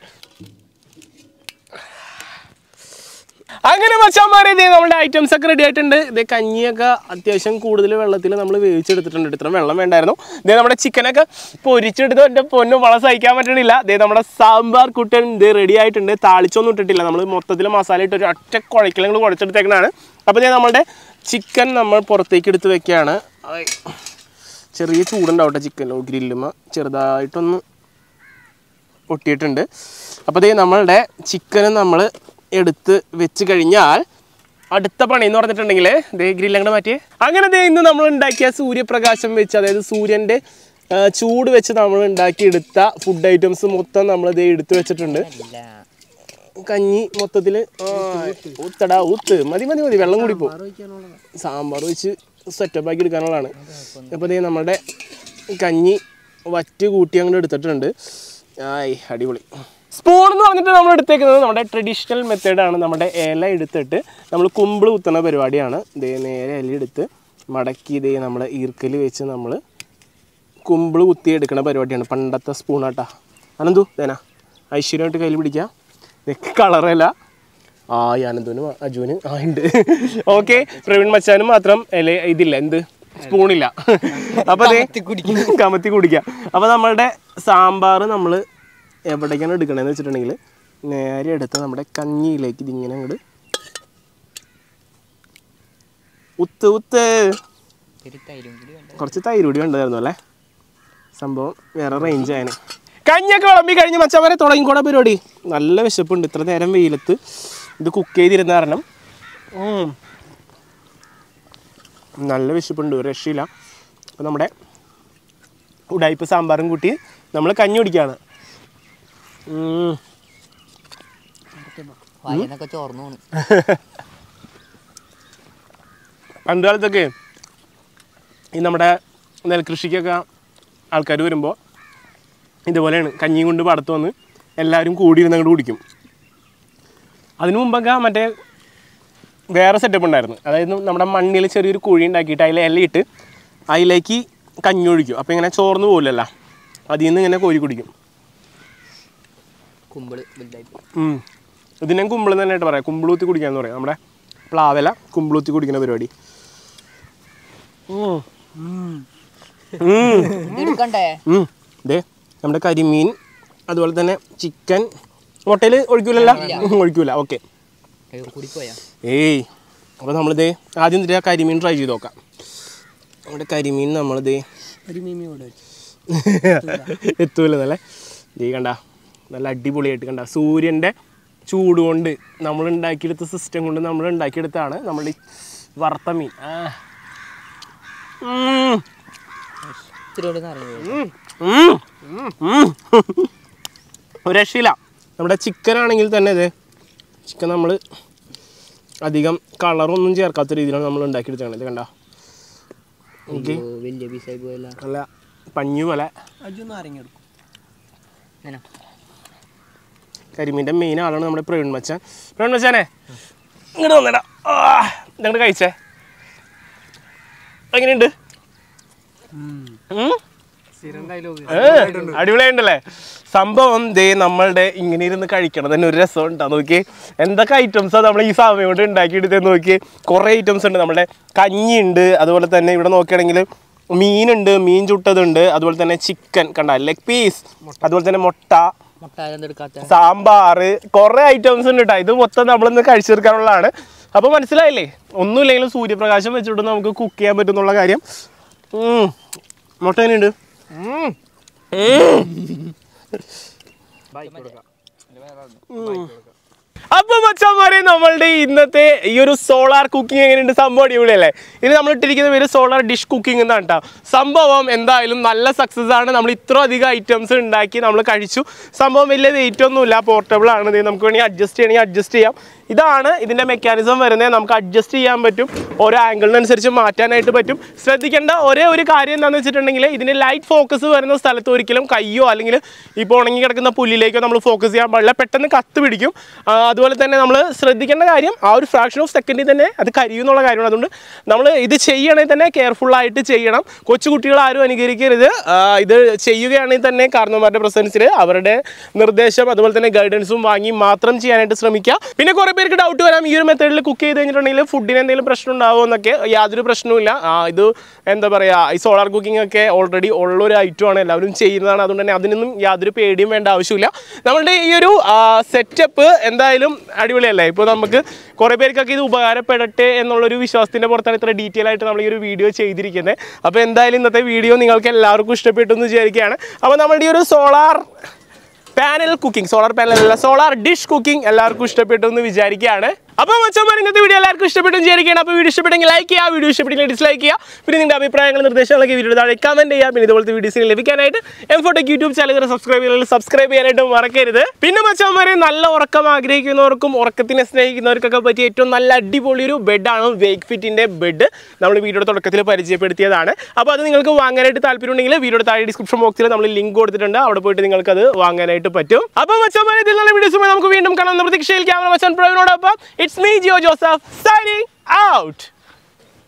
അങ്ങനെ മച്ചാമാരെ ഇതേ നമ്മുടെ ഐറ്റംസ് ഒക്കെ റെഡി ആയിട്ടുണ്ട് ഇതേ കഞ്ഞിയൊക്കെ അത്യാവശ്യം കൂടുതൽ വെള്ളത്തിൽ നമ്മൾ വേവിച്ചെടുത്തിട്ടുണ്ട് ഇത്ര വെള്ളം വേണ്ടായിരുന്നു ഇതേ നമ്മുടെ ചിക്കനൊക്കെ പൊരിച്ചെടുത്ത് എൻ്റെ പൊന്നും വളം സഹിക്കാൻ പറ്റണില്ല ഇതേ നമ്മുടെ സാമ്പാർ കുട്ടൻ ഇത് റെഡി ആയിട്ടുണ്ട് താളിച്ചൊന്നും ഇട്ടിട്ടില്ല നമ്മൾ മൊത്തത്തിൽ മസാല ഇട്ട് ഒരു ഒറ്റ കുഴക്കലങ്ങൾ കുഴച്ചെടുത്തേക്കണാണ് അപ്പോൾ ഇതേ നമ്മുടെ ചിക്കൻ നമ്മൾ പുറത്തേക്ക് എടുത്ത് വെക്കുകയാണ് ആയ്. ചെറിയ ചൂടുണ്ടാവട്ടെ ചിക്കൻ ഗ്രില്ലുമ്മ ചെറുതായിട്ടൊന്ന് ഒട്ടിയിട്ടുണ്ട് അപ്പോൾ ദേ നമ്മളുടെ ചിക്കന് നമ്മൾ എടുത്ത് വെച്ച് കഴിഞ്ഞാൽ അടുത്ത പണി എന്ന് പറഞ്ഞിട്ടുണ്ടെങ്കിൽ ദേ ഗ്രില്ലങ്ങടെ മാറ്റിയേ അങ്ങനെ ദേ ഇന്ന് നമ്മൾ ഉണ്ടാക്കിയ സൂര്യപ്രകാശം വെച്ച് അതായത് സൂര്യൻ്റെ ആ, ചൂട് വെച്ച് നമ്മൾ ഉണ്ടാക്കിയെടുത്ത ഫുഡ് ഐറ്റംസ് മൊത്തം നമ്മൾ ദേ എടുത്ത് വെച്ചിട്ടുണ്ട് കഞ്ഞി മൊത്തത്തിൽ ഊത്തടാ ഊത്ത് മതി മതി മതി വെള്ളം കൂടി പോകും സാമ്പാർ വെച്ച് സെറ്റപ്പ് ആക്കി എടുക്കാനുള്ളതാണ് അപ്പോൾ ദേ നമ്മുടെ കഞ്ഞി വറ്റ് കൂട്ടി അങ്ങോട്ട് എടുത്തിട്ടുണ്ട് ആയി അടിപൊളി സ്പൂൺ എന്ന് പറഞ്ഞിട്ട് നമ്മൾ എടുത്തേക്കുന്നത് നമ്മുടെ ട്രഡീഷണൽ മെത്തേഡാണ് നമ്മുടെ ഇല എടുത്തിട്ട് നമ്മൾ കുമ്പിൾ കുത്തുന്ന പരിപാടിയാണ് ദേ നേരെ ഇല എടുത്ത് മടക്കി ദേ നമ്മുടെ ഈർക്കൽ വെച്ച് നമ്മൾ കുമ്പിൾ കുത്തി എടുക്കുന്ന പരിപാടിയാണ് പണ്ടത്തെ സ്പൂണാട്ടാ അനന്തു തേനാ ഐശ്വര്യമായിട്ട് കയ്യിൽ പിടിക്കാം ഇതൊക്കെ കളറല്ല ആ ഈ അനന്തുവിന് മാ- അജുവിന് ആ ഉണ്ട് ഓക്കെ പ്രവീൺ മച്ചാനും മാത്രം ഇല ഇതില്ല എന്ത് സ്പൂണില്ല അപ്പൊ ദേ കമത്തി കുടിക്കാം അപ്പൊ നമ്മളുടെ സാമ്പാർ നമ്മൾ എവിടേക്കാണ് എടുക്കണതെന്ന് വെച്ചിട്ടുണ്ടെങ്കിൽ നേരെ എടുത്ത് നമ്മുടെ കഞ്ഞിയിലേക്ക് ഇതിങ്ങനെ അങ്ങോട്ട് ഉത്ത് ഉത്ത് കുറച്ച് തൈര് കൂടി ഉണ്ടായിരുന്നു അല്ലേ സംഭവം വേറെ റേഞ്ച് ആയനെ കഞ്ഞിയൊക്കെ വിളമ്പി കഴിഞ്ഞ് മച്ചവരെ തുടങ്ങിക്കോടെ പരിപാടി നല്ല വിശപ്പുണ്ട് ഇത്ര നേരം വെയിലത്ത് ഇത് കുക്ക് ചെയ്തിരുന്ന കാരണം ഉം. നല്ല വിശപ്പുണ്ട് ഒരു രക്ഷയില്ല അപ്പോൾ നമ്മുടെ ഉടായ്പ സാമ്പാറും കൂട്ടി നമ്മൾ കഞ്ഞി കുടിക്കുകയാണ് ഉം. വായനൊക്കെ ചോർന്നു പോണു പണ്ട് കാലത്തൊക്കെ ഈ നമ്മുടെ നെൽകൃഷിക്കൊക്കെ ആൾക്കാർ വരുമ്പോൾ ഇതുപോലെയാണ് കഞ്ഞിയും കൊണ്ട് പടത്ത് വന്ന് എല്ലാവരും കൂടിയിരുന്ന് അങ്ങോട്ട് കുടിക്കും അതിനു മുമ്പൊക്കെ മറ്റേ വേറെ സെറ്റപ്പ് ഉണ്ടായിരുന്നു അതായത് നമ്മുടെ മണ്ണിൽ ചെറിയൊരു കുഴി ഉണ്ടാക്കിയിട്ട് അതിൽ ഇലയിട്ട് അതിലേക്ക് കഞ്ഞി ഒഴിക്കും അപ്പോൾ ഇങ്ങനെ ചോർന്ന് പോകില്ലല്ലോ അതിൽ നിന്ന് ഇങ്ങനെ കോരി കുടിക്കും കുമ്പിള് വലുതായി പോയി. ഉം. ഇതിനെ കുമ്പിള് തന്നെയായിട്ട് പറയാം കുമ്പിളൂത്തി കുടിക്കാന്ന് പറയാം നമ്മുടെ പ്ലാവല കുമ്പിളൂത്തി കുടിക്കുന്ന പരിപാടി ഉം. ഉം. ഇത് എടുക്കണ്ടേ ഉം. ദേ നമ്മുടെ കരിമീൻ അതുപോലെ തന്നെ ചിക്കൻ മുട്ടയിൽ ഒഴിക്കൂലല്ല ഒഴിക്കൂല ഓക്കെ അയ്യോ കൂടിപ്പോയാ ഏയ് അപ്പോൾ നമ്മളിതേ ആദ്യം ഇതിൻ്റെ ആ കരിമീൻ ട്രൈ ചെയ്ത് നോക്കാം നമ്മുടെ കരിമീൻ നമ്മളിതേ എത്തൂലെന്നല്ലേ ദേ കണ്ട നല്ല അടിപൊളിയായിട്ട് കണ്ട സൂര്യൻ്റെ ചൂട് കൊണ്ട് നമ്മൾ ഉണ്ടാക്കിയെടുത്ത സിസ്റ്റം കൊണ്ട് നമ്മൾ ഉണ്ടാക്കിയെടുത്താണ് നമ്മുടെ ഈ വറുത്ത മീൻ ആ. ഉം. ഇത്തിരി കൂടി നിറഞ്ഞു ഉം. ഉം. ഉം. ഒരു രക്ഷയില്ല നമ്മുടെ ചിക്കൻ ആണെങ്കിൽ തന്നെ ഇത് ചിക്കൻ നമ്മൾ അധികം കളറൊന്നും ചേർക്കാത്ത രീതിയിലാണ് നമ്മൾ ഉണ്ടാക്കിയെടുത്തത് ഇത് കണ്ട ഓക്കെ അയ്യോ, വലിയ പീസായി പോയല്ല നല്ല പഞ്ഞു പോലെ ഇങ്ങനെ. കരിമീൻ്റെ മെയിൻ ആളാണ് നമ്മുടെ പ്രവീൺ മച്ചാൻ പ്രവീൺ മച്ചാനെ ഇങ്ങോട്ട് വന്നേടാ ആ ഇതങ്ങോട്ട് കഴിച്ചേ എങ്ങനെയുണ്ട് ഉം? ഏ, അടിപൊളിയായിട്ടല്ലേ സംഭവം ദേ നമ്മളുടെ ഇങ്ങനെ ഇരുന്ന് കഴിക്കണം തന്നെ ഒരു രസം ഉണ്ടാ നോക്കി എന്തൊക്കെ ഐറ്റംസാ നമ്മൾ ഈ സമയം കൊണ്ട് ഉണ്ടാക്കിയെടുത്തെന്ന് നോക്കി കുറേ ഐറ്റംസ് ഉണ്ട് നമ്മുടെ കഞ്ഞി ഉണ്ട് അതുപോലെ തന്നെ ഇവിടെ നോക്കുകയാണെങ്കിൽ മീനുണ്ട് മീൻ ചുട്ടതുണ്ട് അതുപോലെ തന്നെ ചിക്കൻ കണ്ട ലെഗ് പീസ് അതുപോലെ തന്നെ മുട്ട മുട്ട എന്തെടുക്കാത്ത സാമ്പാർ കുറേ ഐറ്റംസ് ഉണ്ട് കേട്ടോ ഇത് മൊത്തം നമ്മളിന്ന് കഴിച്ചു തീർക്കാനുള്ളതാണ് അപ്പോൾ മനസ്സിലായില്ലേ ഒന്നുമില്ലെങ്കിലും സൂര്യപ്രകാശം വെച്ചിട്ട് നമുക്ക് കുക്ക് ചെയ്യാൻ പറ്റുന്നുള്ള കാര്യം ഉം. മുട്ട എങ്ങനെയുണ്ട് ഉം. ഉം. അപ്പൊ മച്ചന്മാരെ നമ്മളുടെ ഇന്നത്തെ ഈ ഒരു സോളാർ കുക്കിംഗ് എങ്ങനെയുണ്ട് സംഭവം അടിപൊളിയല്ലേ ഇനി നമ്മൾ ഇട്ടിരിക്കുന്ന പേര് സോളാർ ഡിഷ് കുക്കിംഗ് എന്നാണ് കേട്ടോ സംഭവം എന്തായാലും നല്ല സക്സസ് ആണ് നമ്മൾ ഇത്ര അധികം ഐറ്റംസ് ഉണ്ടാക്കി നമ്മൾ കഴിച്ചു സംഭവം വലിയ വെയിറ്റ് ഒന്നുമില്ല പോർട്ടബിൾ ആണ് ഇത് നമുക്ക് വേണമെങ്കിൽ അഡ്ജസ്റ്റ് ചെയ്യണമെങ്കിൽ അഡ്ജസ്റ്റ് ചെയ്യാം ഇതാണ് ഇതിന്റെ മെക്കാനിസം വരുന്നത് നമുക്ക് അഡ്ജസ്റ്റ് ചെയ്യാൻ പറ്റും ഓരോ ആംഗിളിനനുസരിച്ച് മാറ്റാനായിട്ട് പറ്റും ശ്രദ്ധിക്കേണ്ട ഒരേ ഒരു കാര്യം എന്താണെന്ന് വെച്ചിട്ടുണ്ടെങ്കിൽ ഇതിന് ലൈറ്റ് ഫോക്കസ് വരുന്ന സ്ഥലത്ത് ഒരിക്കലും കയ്യോ അല്ലെങ്കിൽ ഇപ്പോൾ ഉണങ്ങി കിടക്കുന്ന പുല്ലിലേക്കോ നമ്മൾ ഫോക്കസ് ചെയ്യാൻ പാടില്ല പെട്ടെന്ന് കത്ത് പിടിക്കും ആ, അതുപോലെ തന്നെ നമ്മൾ ശ്രദ്ധിക്കേണ്ട കാര്യം ആ ഒരു ഫ്രാക്ഷൻ ഓഫ് സെക്കൻഡിൽ തന്നെ അത് കരിയുന്നുള്ള കാര്യമാണ് അതുകൊണ്ട് നമ്മൾ ഇത് ചെയ്യണമെങ്കിൽ തന്നെ കെയർഫുൾ ആയിട്ട് ചെയ്യണം കൊച്ചുകുട്ടികൾ ആരും അനുകരിക്കരുത് ആ, ഇത് ചെയ്യുകയാണെങ്കിൽ തന്നെ കാരണവന്മാരുടെ പ്രസൻസിൽ അവരുടെ നിർദ്ദേശം അതുപോലെ തന്നെ ഗൈഡൻസും വാങ്ങി മാത്രം ചെയ്യാനായിട്ട് ശ്രമിക്കുക പിന്നെ കുറേ പേർക്ക് ഡൗട്ട് വരാം ഈ ഒരു മെത്തേഡിൽ കുക്ക് ചെയ്ത് കഴിഞ്ഞിട്ടുണ്ടെങ്കിൽ ഫുഡിന് എന്തെങ്കിലും പ്രശ്നം ഉണ്ടാവുമോ എന്നൊക്കെ യാതൊരു പ്രശ്നവുമില്ല ആ, ഇത് എന്താ പറയുക ഈ സോളാർ കുക്കിംഗ് ഒക്കെ ഓൾറെഡി ഉള്ളൊരു ഐറ്റമാണ് എല്ലാവരും ചെയ്യുന്നതാണ് അതുകൊണ്ട് തന്നെ അതിനൊന്നും യാതൊരു പേടിയും വേണ്ട ആവശ്യമില്ല നമ്മളുടെ ഈ ഒരു സെറ്റപ്പ് എന്തായാലും അടിപൊളിയല്ലേ ഇപ്പോൾ നമുക്ക് കുറേ പേർക്കൊക്കെ ഇത് ഉപകാരപ്പെടട്ടെ എന്നുള്ളൊരു വിശ്വാസത്തിൻ്റെ പുറത്താണ് ഇത്ര ഡീറ്റെയിൽ ആയിട്ട് നമ്മൾ ഈ ഒരു വീഡിയോ ചെയ്തിരിക്കുന്നത് അപ്പോൾ എന്തായാലും ഇന്നത്തെ വീഡിയോ നിങ്ങൾക്ക് എല്ലാവർക്കും ഇഷ്ടപ്പെട്ടു എന്ന് വിചാരിക്കുകയാണ് അപ്പോൾ നമ്മളുടെ ഈ ഒരു solar panel cooking solar panel അല്ല സോളാർ ഡിഷ് കുക്കിംഗ് എല്ലാവർക്കും ഇഷ്ടപ്പെട്ടു എന്ന് വിചാരിക്കുകയാണ് അപ്പോൾ മച്ചന്മാർ ഇന്നത്തെ വീഡിയോ എല്ലാവർക്കും ഇഷ്ടപ്പെട്ടു വിചാരിക്കുകയാണ് അപ്പോൾ വീഡിയോ ഇഷ്ടപ്പെട്ടെങ്കിൽ ലൈക്ക് ചെയ്യുക വീഡിയോ ഇഷ്ടപ്പെട്ടെങ്കിൽ ഡിസ്ലൈക്ക് ചെയ്യുക പിന്നെ നിങ്ങളുടെ അഭിപ്രായങ്ങൾ നിർദ്ദേശങ്ങളൊക്കെ വീഡിയോ താഴെ കമന്റ് ചെയ്യുക പിന്നെ ഇതുപോലത്തെ വീഡിയോസിന് ലഭിക്കാനായിട്ട് എം ഫോട്ടോക്ക് യൂട്യൂബ് ചാനൽ സബ്സ്ക്രൈബ് ചെയ്യുന്നത് സബ്സ്ക്രൈബ് ചെയ്യാനായിട്ട് മറക്കരുത് പിന്നെ മച്ചന്മാരെ നല്ല ഉറക്കം ആഗ്രഹിക്കുന്നവർക്കും ഉറക്കത്തിനെ സ്നേഹിക്കുന്നവർക്കൊക്കെ പറ്റിയ ഏറ്റവും നല്ല അടിപൊളി ഒരു ബെഡാണ് വേക്ക് ഫിറ്റിന്റെ ബെഡ് നമ്മൾ വീഡിയോയുടെ തുടക്കത്തിൽ പരിചയപ്പെടുത്തിയതാണ് അപ്പോൾ അത് നിങ്ങൾക്ക് വാങ്ങാനായിട്ട് താല്പര്യമുണ്ടെങ്കിൽ വീഡിയോയുടെ താഴെ ഡിസ്ക്രിപ്ഷൻ ബോക്സിൽ നമ്മൾ ലിങ്ക് കൊടുത്തിട്ടുണ്ട് അവിടെ പോയിട്ട് നിങ്ങൾക്ക് അത് വാങ്ങാനായിട്ട് പറ്റും അപ്പോൾ മച്ചന്മാരെ ഇതിൽ നല്ല വീഡിയോസുമായി നമുക്ക് വീണ്ടും കാണാം എന്ന പ്രതീക്ഷയിൽ ക്യാമറ മച്ചാൻ പ്രവീണോടൊപ്പം it's me Jio Joseph signing out